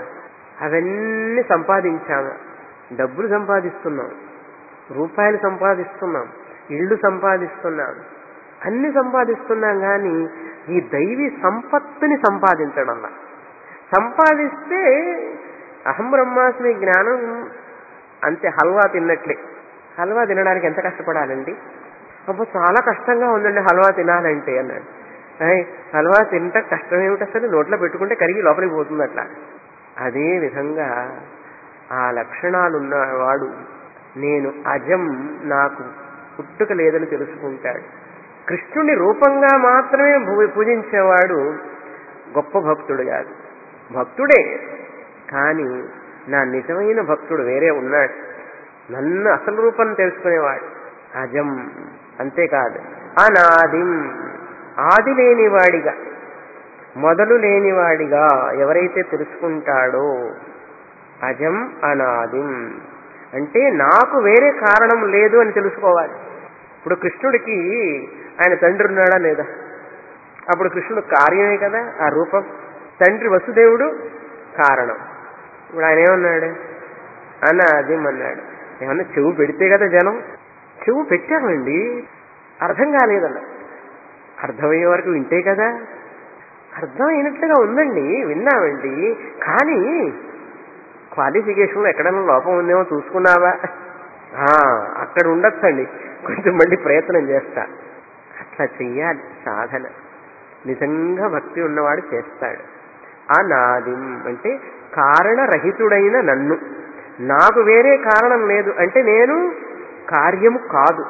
అవన్నీ సంపాదించాము డబ్బులు సంపాదిస్తున్నాం రూపాయలు సంపాదిస్తున్నాం ఇళ్ళు సంపాదిస్తున్నాం అన్ని సంపాదిస్తున్నాం కానీ ఈ దైవీ సంపత్తుని సంపాదించడంలా సంపాదిస్తే అహం బ్రహ్మాస్మి జ్ఞానం అంతే హల్వా తిన్నట్లే హల్వా తినడానికి ఎంత కష్టపడాలండి అబ్బో చాలా కష్టంగా ఉందండి హల్వా తినాలంటే అన్నాడు అయ్ హల్వా తింటే కష్టం ఏమిటి అసలు నోట్లో పెట్టుకుంటే కరిగి లోపలికి పోతుంది అట్లా అదే విధంగా ఆ లక్షణాలున్నవాడు నేను అజం నాకు పుట్టుక లేదని తెలుసుకుంటాడు కృష్ణుని రూపంగా మాత్రమే భూ- పూజించేవాడు గొప్ప భక్తుడు కాదు భక్తుడే కానీ నా నిజమైన భక్తుడు వేరే ఉన్నాడు నన్ను అసలు రూపం తెలుసుకునేవాడు అజం అంతేకాదు అనాదిం ఆది లేనివాడిగా మొదలు లేనివాడిగా ఎవరైతే తెలుసుకుంటాడో అజం అనాదిం అంటే నాకు వేరే కారణం లేదు అని తెలుసుకోవాలి ఇప్పుడు కృష్ణుడికి ఆయన తండ్రి ఉన్నాడా లేదా అప్పుడు కృష్ణుడు కార్యమే కదా ఆ రూపం తండ్రి వసుదేవుడు కారణం ఇప్పుడు ఆయన ఏమన్నాడు అనాదిం అన్నాడు ఏమన్నా చెవు పెడితే కదా జనం చెవు పెట్టామండి అర్థం కాలేదన్న అర్థమయ్యే వరకు వింటే కదా అర్థం అయినట్లుగా ఉందండి విన్నామండి కానీ క్వాలిఫికేషన్లో ఎక్కడైనా లోపం ఉందేమో చూసుకున్నావా ఆ, అక్కడ ఉండొచ్చండి కొంచెం మళ్ళీ ప్రయత్నం చేస్తా అట్లా చెయ్యాలి సాధన నిజంగా భక్తి ఉన్నవాడు చేస్తాడు అనాదిం అంటే కారణరహితుడైన నన్ను నాకు వేరే కారణం లేదు అంటే నేను కార్యము కాదు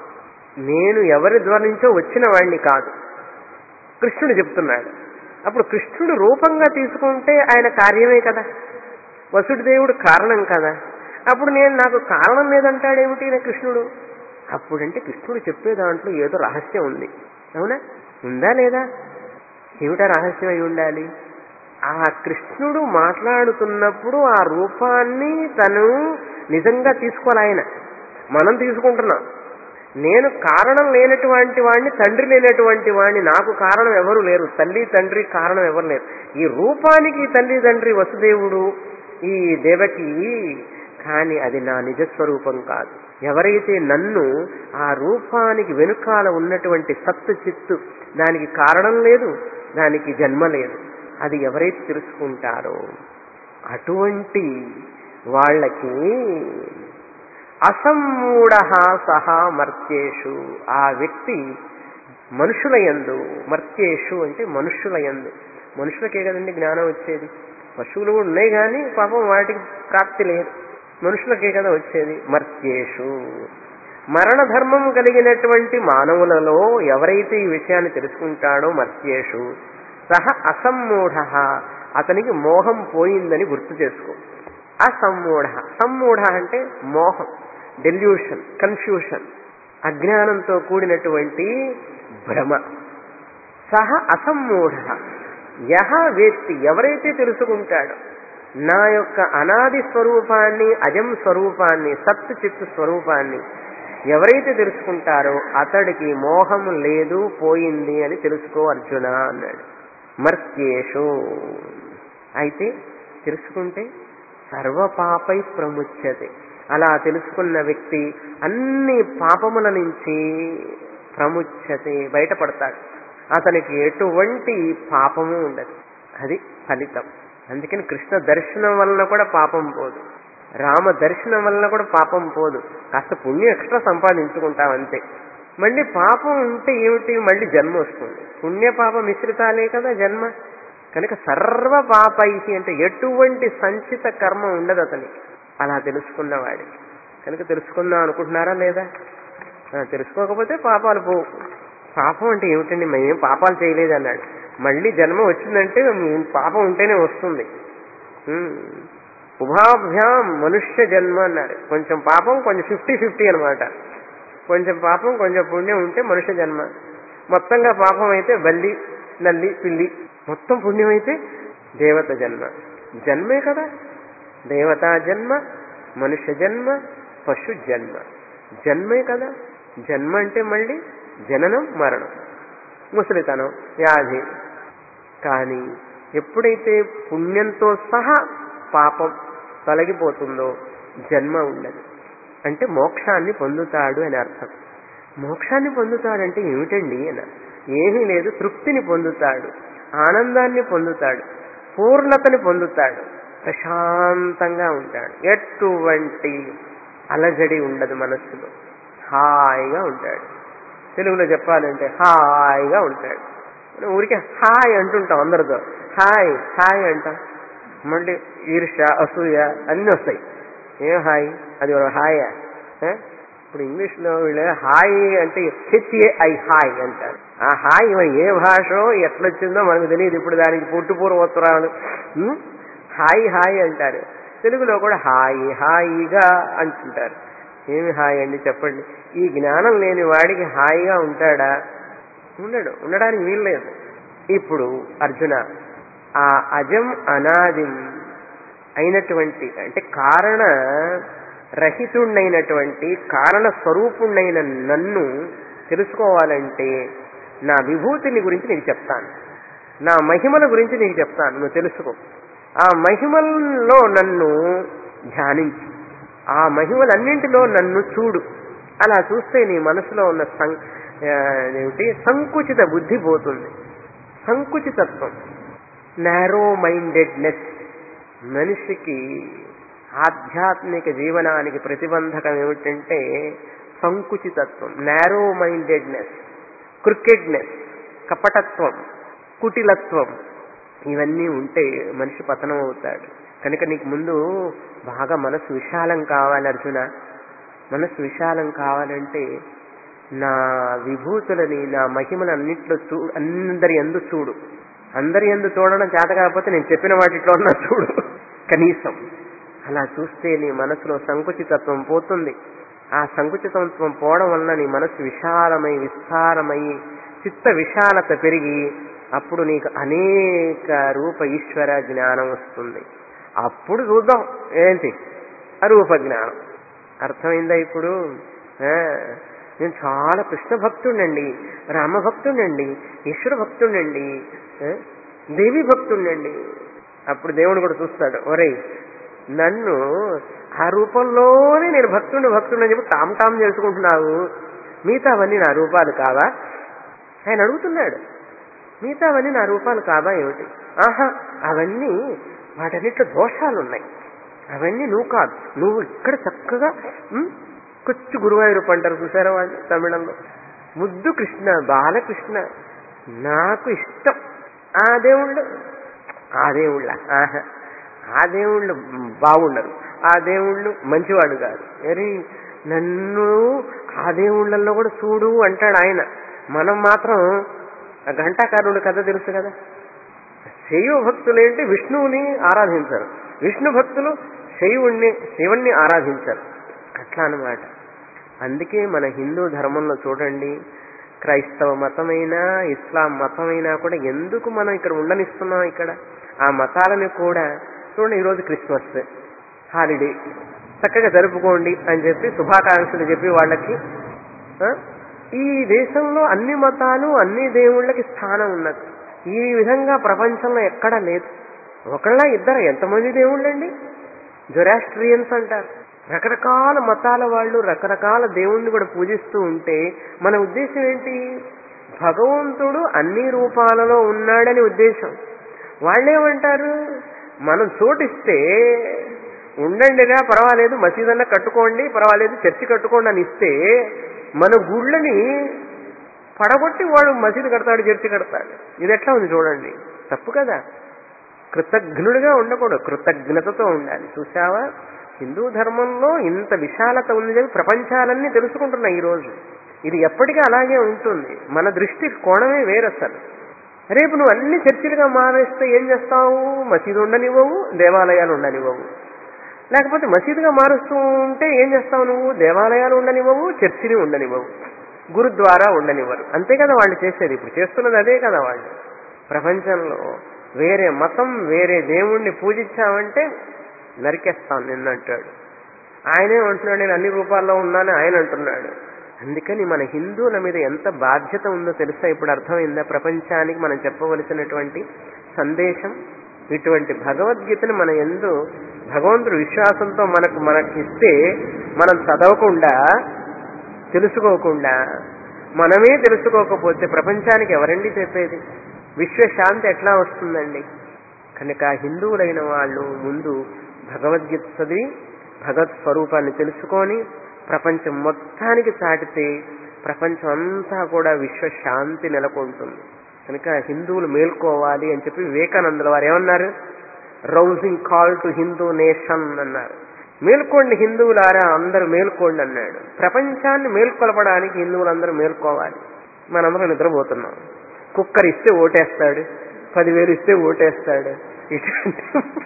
నేను ఎవరి ద్వారా నుంచో వచ్చిన వాడిని కాదు కృష్ణుడు చెప్తున్నాడు అప్పుడు కృష్ణుడు రూపంగా తీసుకుంటే ఆయన కార్యమే కదా వసుడు దేవుడు కారణం కదా అప్పుడు నేను నాకు కారణం లేదంటాడేమిటి నా కృష్ణుడు అప్పుడంటే కృష్ణుడు చెప్పే దాంట్లో ఏదో రహస్యం ఉంది అవునా ఉందా లేదా ఏమిటా రహస్యం అయి ఉండాలి ఆ కృష్ణుడు మాట్లాడుతున్నప్పుడు ఆ రూపాన్ని తను నిజంగా తీసుకోవాలి ఆయన మనం తీసుకుంటున్నాం నేను కారణం లేనటువంటి వాడిని తండ్రి లేనటువంటి వాడిని నాకు కారణం ఎవరు లేరు తల్లి తండ్రి కారణం ఎవరు లేరు ఈ రూపానికి తల్లి తండ్రి వసుదేవుడు ఈ దేవకి కానీ అది నా నిజస్వరూపం కాదు ఎవరైతే నన్ను ఆ రూపానికి వెనుకాల ఉన్నటువంటి సత్తు చిత్తు దానికి కారణం లేదు దానికి జన్మ లేదు అది ఎవరైతే తెలుసుకుంటారో అటువంటి వాళ్ళకి అసమ్మూఢ సహా మర్త్యేషు ఆ వ్యక్తి మనుషుల యందు మర్త్యేషు అంటే మనుషుల యందు మనుషులకే కదండి జ్ఞానం వచ్చేది పశువులు కూడా ఉన్నాయి కానీ పాపం వాటికి ప్రాప్తి లేదు మనుషులకే కదా వచ్చేది మర్త్యేషు మరణ ధర్మం కలిగినటువంటి మానవులలో ఎవరైతే ఈ విషయాన్ని తెలుసుకుంటాడో మర్త్యేషు సహ అసమ్మూఢ అతనికి మోహం పోయిందని గుర్తు చేసుకో అసమ్మూఢ సమ్మూఢ అంటే మోహం డెల్యూషన్ కన్ఫ్యూషన్ అజ్ఞానంతో కూడినటువంటి భ్రమ సహ అసమ్మూఢ యహ వేత్తి ఎవరైతే తెలుసుకుంటాడో నా యొక్క అనాది స్వరూపాన్ని అజం స్వరూపాన్ని సత్ చిత్తు స్వరూపాన్ని ఎవరైతే తెలుసుకుంటారో అతడికి మోహం లేదు పోయింది అని తెలుసుకో అర్జున అన్నాడు మర్త్యేషు అయితే తెలుసుకుంటే సర్వపాపై ప్రముచ్యతే అలా తెలుసుకున్న వ్యక్తి అన్ని పాపముల నుంచి ప్రముచ్యతే బయటపడతాడు అతనికి ఎటువంటి పాపము ఉండదు అది ఫలితం అందుకని కృష్ణ దర్శనం వలన కూడా పాపం పోదు రామ దర్శనం వలన కూడా పాపం పోదు కాస్త పుణ్యం ఎక్స్ట్రా సంపాదించుకుంటాం అంతే మళ్ళీ పాపం ఉంటే ఏమిటి మళ్ళీ జన్మ వస్తుంది పుణ్య పాప మిశ్రితాలే కదా జన్మ కనుక సర్వ పాపై అంటే ఎటువంటి సంచిత కర్మ ఉండదు అతనికి అలా తెలుసుకున్నవాడికి కనుక తెలుసుకుందాం అనుకుంటున్నారా లేదా ఆ, తెలుసుకోకపోతే పాపాలు పోవు పాపం అంటే ఏమిటండి మేమేం పాపాలు చేయలేదు అన్నాడు మళ్ళీ జన్మ వచ్చిందంటే ఉమ్, పాపం ఉంటేనే వస్తుంది ఉమ్. ఉభాభ్యాం మనుష్య జన్మ అన్నారు కొంచెం పాపం కొంచెం ఫిఫ్టీ ఫిఫ్టీ అనమాట కొంచెం పాపం కొంచెం పుణ్యం ఉంటే మనుష్య జన్మ మొత్తంగా పాపం అయితే బల్లి నల్లి పిల్లి మొత్తం పుణ్యం అయితే దేవత జన్మ జన్మే కదా దేవతా జన్మ మనుష్య జన్మ పశు జన్మ జన్మే కదా జన్మ అంటే మళ్ళీ జననం మరణం ముసలితనం వ్యాధి కానీ ఎప్పుడైతే పుణ్యంతో సహా పాపం తొలగిపోతుందో జన్మ ఉండదు అంటే మోక్షాన్ని పొందుతాడు అని అర్థం మోక్షాన్ని పొందుతాడంటే ఏమిటండి అని ఏమీ లేదు తృప్తిని పొందుతాడు ఆనందాన్ని పొందుతాడు పూర్ణతని పొందుతాడు ప్రశాంతంగా ఉంటాడు ఎటువంటి అలజడి ఉండదు మనస్సులో హాయిగా ఉంటాడు తెలుగులో చెప్పాలంటే హాయిగా ఉంటాడు మనం ఊరికే హాయ్ అంటుంటాం అందరితో హాయ్ హాయ్ అంటాం మళ్ళీ ఈర్ష అసూయ అన్నీ వస్తాయి ఏం హాయ్ అది ఒక హాయా ఏ? ఇప్పుడు ఇంగ్లీష్లో వీళ్ళు హాయ్ అంటే హెచ్ఏ ఐ హాయ్ అంటారు ఆ హాయ్ మరి ఏ భాషో ఎట్లొచ్చిందో మనకు తెలియదు ఇప్పుడు దానికి పుట్టు పూర్వోత్తరాలు ఉం? హాయ్ హాయ్ అంటారు తెలుగులో కూడా హాయి హాయిగా అంటుంటారు ఏమి హాయ్ అండి చెప్పండి ఈ జ్ఞానం లేని వాడికి హాయిగా ఉంటాడా ఉండడు ఉండడానికి వీల్లేదు ఇప్పుడు అర్జున ఆ అజం అనాదిం అయినటువంటి అంటే కారణ రహితుణ్ణైనటువంటి కారణ స్వరూపుణ్ణైన నన్ను తెలుసుకోవాలంటే నా విభూతిని గురించి నీకు చెప్తాను నా మహిమల గురించి నీకు చెప్తాను నువ్వు తెలుసుకో ఆ మహిమల్లో నన్ను ధ్యానించు ఆ మహిమలన్నింటిలో నన్ను చూడు అలా చూస్తే నీ మనసులో ఉన్న సం ఆ, ఏమిటి సంకుచిత బుద్ధి పోతుంది సంకుచితత్వం నారో మైండెడ్నెస్ మనిషికి ఆధ్యాత్మిక జీవనానికి ప్రతిబంధకం ఏమిటంటే సంకుచితత్వం నారో మైండెడ్నెస్ క్రికెట్నెస్ కపటత్వం కుటిలత్వం ఇవన్నీ ఉంటే మనిషి పతనం అవుతాడు కనుక నీకు ముందు బాగా మనసు విశాలం కావాలి అర్జున మనసు విశాలం కావాలంటే నా విభూతులని నా మహిమలన్నిట్లో చూ అందరి ఎందు చూడు అందరి ఎందు చూడడం చేత కాకపోతే నేను చెప్పిన వాటిలో ఉన్న చూడు కనీసం అలా చూస్తే నీ మనసులో సంకుచితత్వం పోతుంది ఆ సంకుచితత్వం పోవడం వలన నీ మనసు విశాలమై విస్తారమై చిత్త విశాలత పెరిగి అప్పుడు నీకు అనేక రూప ఈశ్వర జ్ఞానం వస్తుంది అప్పుడు చూద్దాం ఏంటి అరూప జ్ఞానం అర్థమైందా ఇప్పుడు ఆ, నేను చాలా కృష్ణ భక్తుడండి రామ భక్తుడండి ఈశ్వర భక్తుడండి ఆ, దేవి భక్తుడండి అప్పుడు దేవుడు కూడా చూస్తాడు ఒరేయ్ నన్ను ఆ రూపంలోనే నేను భక్తుడిని భక్తుడిని అని చెప్పి టామ్ టామ్ చేసుకుంటున్నావు మిగతావన్నీ నా రూపాలు కావా ఆయన అడుగుతున్నాడు మిగతావన్నీ నా రూపాలు కావా ఏమిటి ఆహా అవన్నీ వాటన్నిట్లో దోషాలు ఉన్నాయి అవన్నీ నువ్వు కాదు నువ్వు ఇక్కడ చక్కగా ఉమ్, కొచ్చు గురువాయూరు అంటారు చూసారా వాళ్ళు తమిళంలో ముద్దు కృష్ణ బాలకృష్ణ నాకు ఇష్టం ఆ దేవుళ్ళు ఆ దేవుళ్ళ ఆహా ఆ దేవుళ్ళు బాగుండరు ఆ దేవుళ్ళు మంచివాడు కాదు మరి నన్ను ఆ దేవుళ్ళల్లో కూడా చూడు అంటాడు ఆయన మనం మాత్రం ఆ ఘంటాకారుడు కథ తెలుసు కదా శైవ భక్తులు ఏంటి విష్ణువుని ఆరాధించరు విష్ణు భక్తులు శైవుణ్ణి శివుణ్ణి ఆరాధించరు అట్లా అన్నమాట అందుకే మన హిందూ ధర్మంలో చూడండి క్రైస్తవ మతమైనా ఇస్లాం మతమైనా కూడా ఎందుకు మనం ఇక్కడ ఉండనిస్తున్నాం ఇక్కడ ఆ మతాలను కూడా చూడండి ఈరోజు క్రిస్మస్ హాలిడే చక్కగా జరుపుకోండి అని చెప్పి శుభాకాంక్షలు చెప్పి వాళ్ళకి ఆ, ఈ దేశంలో అన్ని మతాలు అన్ని దేవుళ్ళకి స్థానం ఉన్నది ఈ విధంగా ప్రపంచంలో ఎక్కడా లేదు ఒకళ్ళ ఇద్దరు ఎంతమంది దేవుళ్ళండి జొరాస్ట్రియన్స్ అంటారు రకరకాల మతాల వాళ్ళు రకరకాల దేవుణ్ణి కూడా పూజిస్తూ ఉంటే మన ఉద్దేశం ఏంటి భగవంతుడు అన్ని రూపాలలో ఉన్నాడని ఉద్దేశం వాళ్ళేమంటారు మనం చోటిస్తే ఉండండిరా పర్వాలేదు మసీదన్నా కట్టుకోండి పర్వాలేదు చర్చి కట్టుకోండి అని ఇస్తే మన గుళ్ళని పడగొట్టి వాడు మసీదు కడతాడు చర్చి కడతాడు ఇది ఎట్లా ఉంది చూడండి తప్పు కదా కృతజ్ఞుడిగా ఉండకూడదు కృతజ్ఞతతో ఉండాలి చూసావా హిందూ ధర్మంలో ఇంత విశాలత ఉంది చెప్పి ప్రపంచాలన్నీ తెలుసుకుంటున్నాయి ఈ రోజు ఇది ఎప్పటికీ అలాగే ఉంటుంది మన దృష్టి కోణమే వేరు అసలు రేపు నువ్వు అన్ని చర్చిలుగా మారేస్తే ఏం చేస్తావు మసీదు ఉండనివ్వవు దేవాలయాలు ఉండనివ్వవు లేకపోతే మసీదుగా మారుస్తూ ఉంటే ఏం చేస్తావు నువ్వు దేవాలయాలు ఉండనివ్వవు చర్చిని ఉండనివ్వవు గురుద్వారా ఉండనివ్వరు అంతే కదా వాళ్ళు చేసేది ఇప్పుడు చేస్తున్నది అదే కదా వాళ్ళు ప్రపంచంలో వేరే మతం వేరే దేవుణ్ణి పూజించామంటే నరికేస్తాను నిన్న అంటాడు ఆయనే అంటున్నాడు నేను అన్ని రూపాల్లో ఉన్నానని ఆయన అంటున్నాడు అందుకని మన హిందువుల మీద ఎంత బాధ్యత ఉందో తెలుసా ఇప్పుడు అర్థమైందా ప్రపంచానికి మనం చెప్పవలసినటువంటి సందేశం ఇటువంటి భగవద్గీతను మన ఎందు భగవంతుడు విశ్వాసంతో మనకు మనకి ఇస్తే మనం చదవకుండా తెలుసుకోకుండా మనమే తెలుసుకోకపోతే ప్రపంచానికి ఎవరండి చెప్పేది విశ్వశాంతి ఎట్లా వస్తుందండి కనుక హిందువులైన వాళ్ళు ముందు భగవద్గీత చదివి భగవత్ స్వరూపాన్ని తెలుసుకొని ప్రపంచం మొత్తానికి చాటితే ప్రపంచం అంతా కూడా విశ్వశాంతి నెలకొంటుంది కనుక హిందువులు మేల్కోవాలి అని చెప్పి వివేకానందుల వారు ఏమన్నారు rousing call to Hindu nation అన్నారు మేల్కోండి హిందువులారా అందరూ మేల్కోండి అన్నాడు ప్రపంచాన్ని మేల్కొలపడానికి హిందువులందరూ మేల్కోవాలి మనందరం నిద్రపోతున్నాం కుక్కర్ ఇస్తే ఓటేస్తాడు పదివేలు ఇస్తే ఓటేస్తాడు ఇటువంటి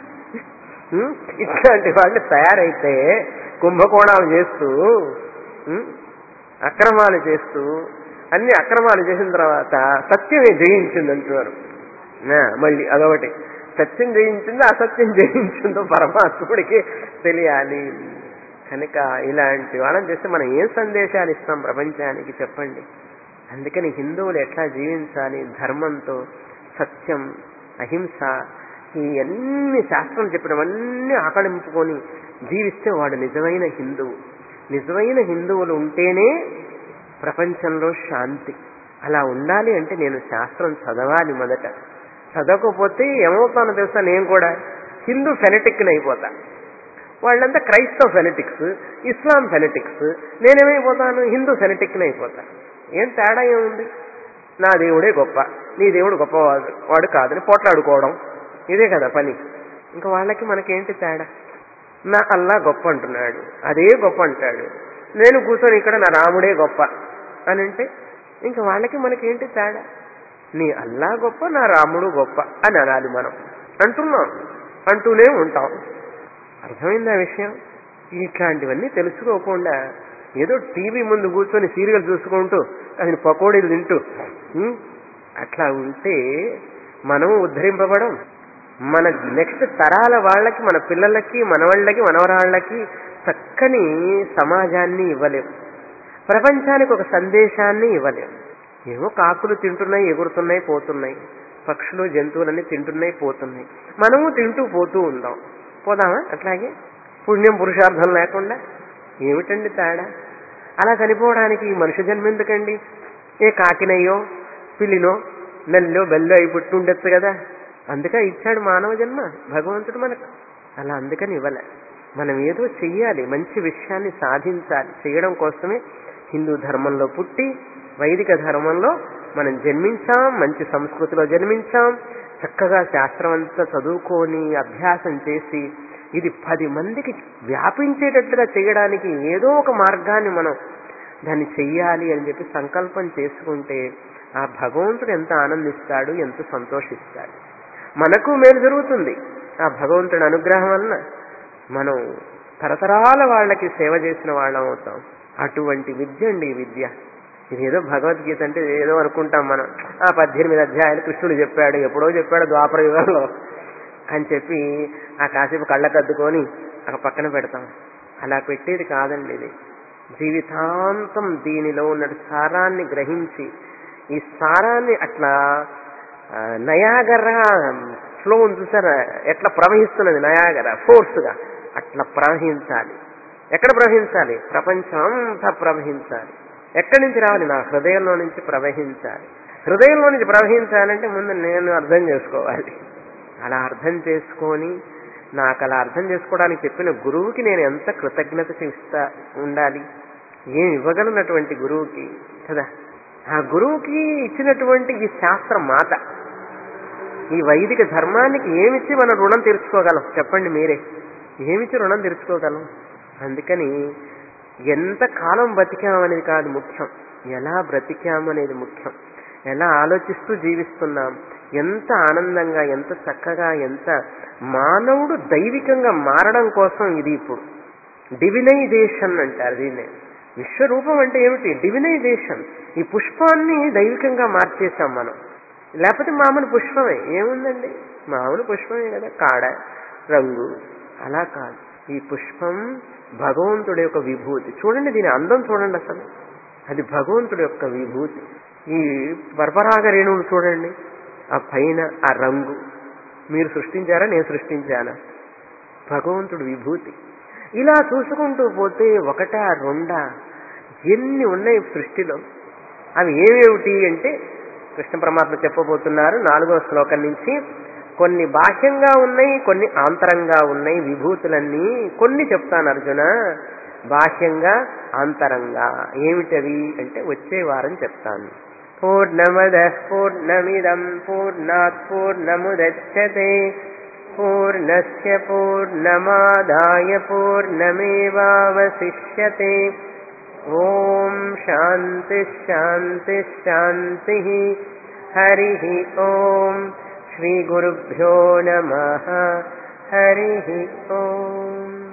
ఉం? ఇట్లాంటి వాళ్ళు తయారైతే కుంభకోణాలు చేస్తూ ఉం? అక్రమాలు చేస్తూ అన్ని అక్రమాలు చేసిన తర్వాత సత్యమే జయించింది అంటున్నారు నా, మళ్ళీ అదొకటి సత్యం జయించిందో అసత్యం జయించిందో పరమాత్ముడికి తెలియాలి కనుక ఇలాంటి వాళ్ళని చేస్తే మనం ఏం సందేశాలు ఇస్తాం ప్రపంచానికి చెప్పండి అందుకని హిందువులు ఎట్లా జీవించాలి ధర్మంతో సత్యం అహింస ఈ అన్ని శాస్త్రం చెప్పినవన్నీ ఆకలింపుకొని జీవిస్తే వాడు నిజమైన హిందువు నిజమైన హిందువులు ఉంటేనే ప్రపంచంలో శాంతి అలా ఉండాలి అంటే నేను శాస్త్రం చదవాలి మొదట చదవకపోతే ఏమవుతానో తెలుసా నేను కూడా హిందూ ఫెనటిక్ని అయిపోతా వాళ్ళంతా క్రైస్తవ ఫెనటిక్స్ ఇస్లాం ఫెనటిక్స్ నేనేమైపోతాను హిందూ ఫెనటిక్ని అయిపోతా ఏం తేడా ఏముంది నా దేవుడే గొప్ప నీ దేవుడు గొప్పవాడు వాడు కాదని పోట్లాడుకోవడం ఇదే కదా పని ఇంకా వాళ్ళకి మనకేంటి తేడా నా అల్లా గొప్ప అంటున్నాడు అదే గొప్ప అంటాడు నేను కూర్చొని ఇక్కడ నా రాముడే గొప్ప అని అంటే ఇంకా వాళ్ళకి మనకేంటి తేడా నీ అల్లా గొప్ప నా రాముడు గొప్ప అని అనాలి మనం అంటున్నాం అంటూనే ఉంటాం అర్థమైందా విషయం ఇట్లాంటివన్నీ తెలుసుకోకుండా ఏదో టీవీ ముందు కూర్చొని సీరియల్ చూసుకుంటూ అది పకోడీలు తింటూ ఉం? అట్లా ఉంటే మనం ఉద్ధరింపబడం మన నెక్స్ట్ తరాల వాళ్ళకి మన పిల్లలకి మనవాళ్ళకి మనవరాళ్ళకి చక్కని సమాజాన్ని ఇవ్వలేం ప్రపంచానికి ఒక సందేశాన్ని ఇవ్వలేం ఏవో కాకులు తింటున్నాయి ఎగురుతున్నాయి పోతున్నాయి పక్షులు జంతువులన్నీ తింటున్నాయి పోతున్నాయి మనము తింటూ పోతూ ఉందాం పోదామా అట్లాగే పుణ్యం పురుషార్థం లేకుండా ఏమిటండి తేడా అలా చనిపోవడానికి ఈ మనుషు జన్మ ఎందుకండి ఏ కాకినయ్యో పిల్లినో నెల్లో బెల్లో అయి పుట్టి ఉండొచ్చు కదా అందుకే ఇచ్చాడు మానవ జన్మ భగవంతుడు మనకు అలా అందుకని ఇవ్వలే మనం ఏదో చెయ్యాలి మంచి విషయాన్ని సాధించాలి చేయడం కోసమే హిందూ ధర్మంలో పుట్టి వైదిక ధర్మంలో మనం జన్మించాం మంచి సంస్కృతిలో జన్మించాం చక్కగా శాస్త్రం అంతా చదువుకొని అభ్యాసం చేసి ఇది పది మందికి వ్యాపించేటట్టుగా చేయడానికి ఏదో ఒక మార్గాన్ని మనం దాన్ని చెయ్యాలి అని చెప్పి సంకల్పం చేసుకుంటే ఆ భగవంతుడు ఎంత ఆనందిస్తాడు ఎంత సంతోషిస్తాడు మనకు మేలు జరుగుతుంది ఆ భగవంతుడి అనుగ్రహం వలన మనం తరతరాల వాళ్ళకి సేవ చేసిన వాళ్ళం అవుతాం అటువంటి విద్య అండి ఈ విద్య ఇదేదో భగవద్గీత అంటే ఏదో అనుకుంటాం మనం ఆ పద్దెనిమిది అధ్యాయాలు కృష్ణుడు చెప్పాడు ఎప్పుడో చెప్పాడు ద్వాపర యుగంలో అని చెప్పి ఆ కాసేపు కళ్ళకద్దుకొని అక్కడ పక్కన పెడతాం అలా పెట్టేది కాదండి ఇది జీవితాంతం దీనిలో ఉన్న సారాన్ని గ్రహించి ఈ సారాన్ని అట్లా ఆ, నయాగర ఫ్లో ఉంది చూసారా ఎట్లా ప్రవహిస్తున్నది నయాగర ఫోర్స్గా అట్లా ప్రవహించాలి ఎక్కడ ప్రవహించాలి ప్రపంచం అంతా ప్రవహించాలి ఎక్కడి నుంచి రావాలి నా హృదయంలో నుంచి ప్రవహించాలి హృదయంలో నుంచి ప్రవహించాలంటే ముందు నేను అర్థం చేసుకోవాలి అలా అర్థం చేసుకొని నాకు అలా అర్థం చేసుకోవడానికి చెప్పిన గురువుకి నేను ఎంత కృతజ్ఞత ఇస్తా ఉండాలి ఏం ఇవ్వగలనటువంటి గురువుకి కదా ఆ గురువుకి ఇచ్చినటువంటి ఈ శాస్త్ర మాత ఈ వైదిక ధర్మానికి ఏమిచ్చి మనం రుణం తీర్చుకోగలం చెప్పండి మీరే ఏమిచ్చి రుణం తీర్చుకోగలం అందుకని ఎంత కాలం బతికాం అనేది కాదు ముఖ్యం ఎలా బ్రతికాము అనేది ముఖ్యం ఎలా ఆలోచిస్తూ జీవిస్తున్నాం ఎంత ఆనందంగా ఎంత చక్కగా ఎంత మానవుడు దైవికంగా మారడం కోసం ఇది ఇప్పుడు డివినైజేషన్ అంటారు దీన్ని విశ్వరూపం అంటే ఏమిటి డివినైజేషన్ ఈ పుష్పాన్ని దైవికంగా మార్చేసాం మనం లేకపోతే మామూలు పుష్పమే ఏముందండి మామూలు పుష్పమే కదా కాడ రంగు అలా కాదు ఈ పుష్పం భగవంతుడి యొక్క విభూతి చూడండి దీని అందం చూడండి అసలు అది భగవంతుడి యొక్క విభూతి ఈ పరపరాగ రేణువులు చూడండి ఆ పైన ఆ రంగు మీరు సృష్టించారా నేను సృష్టించానా భగవంతుడి విభూతి ఇలా చూసుకుంటూ పోతే ఒకటా రెండా ఎన్ని ఉన్నాయి సృష్టిలో అవి ఏమేమిటి అంటే కృష్ణ పరమాత్మ చెప్పబోతున్నారు నాలుగో శ్లోకం నుంచి కొన్ని బాహ్యంగా ఉన్నాయి కొన్ని ఆంతరంగా ఉన్నాయి విభూతులన్నీ కొన్ని చెప్తాను అర్జున బాహ్యంగా ఆంతరంగా ఏమిటవి అంటే వచ్చే వారం చెప్తాను పూర్ణమద పూర్ణమిదం పూర్ణాత్ పూర్ణముదచ్చతే పూర్ణస్య పూర్ణమాదాయ పూర్ణమేవావశిష్యతే ఓం శాంతి శాంతి శాంతి హరి ఓం శ్రీ గురుభ్యో నమ హరి ఓం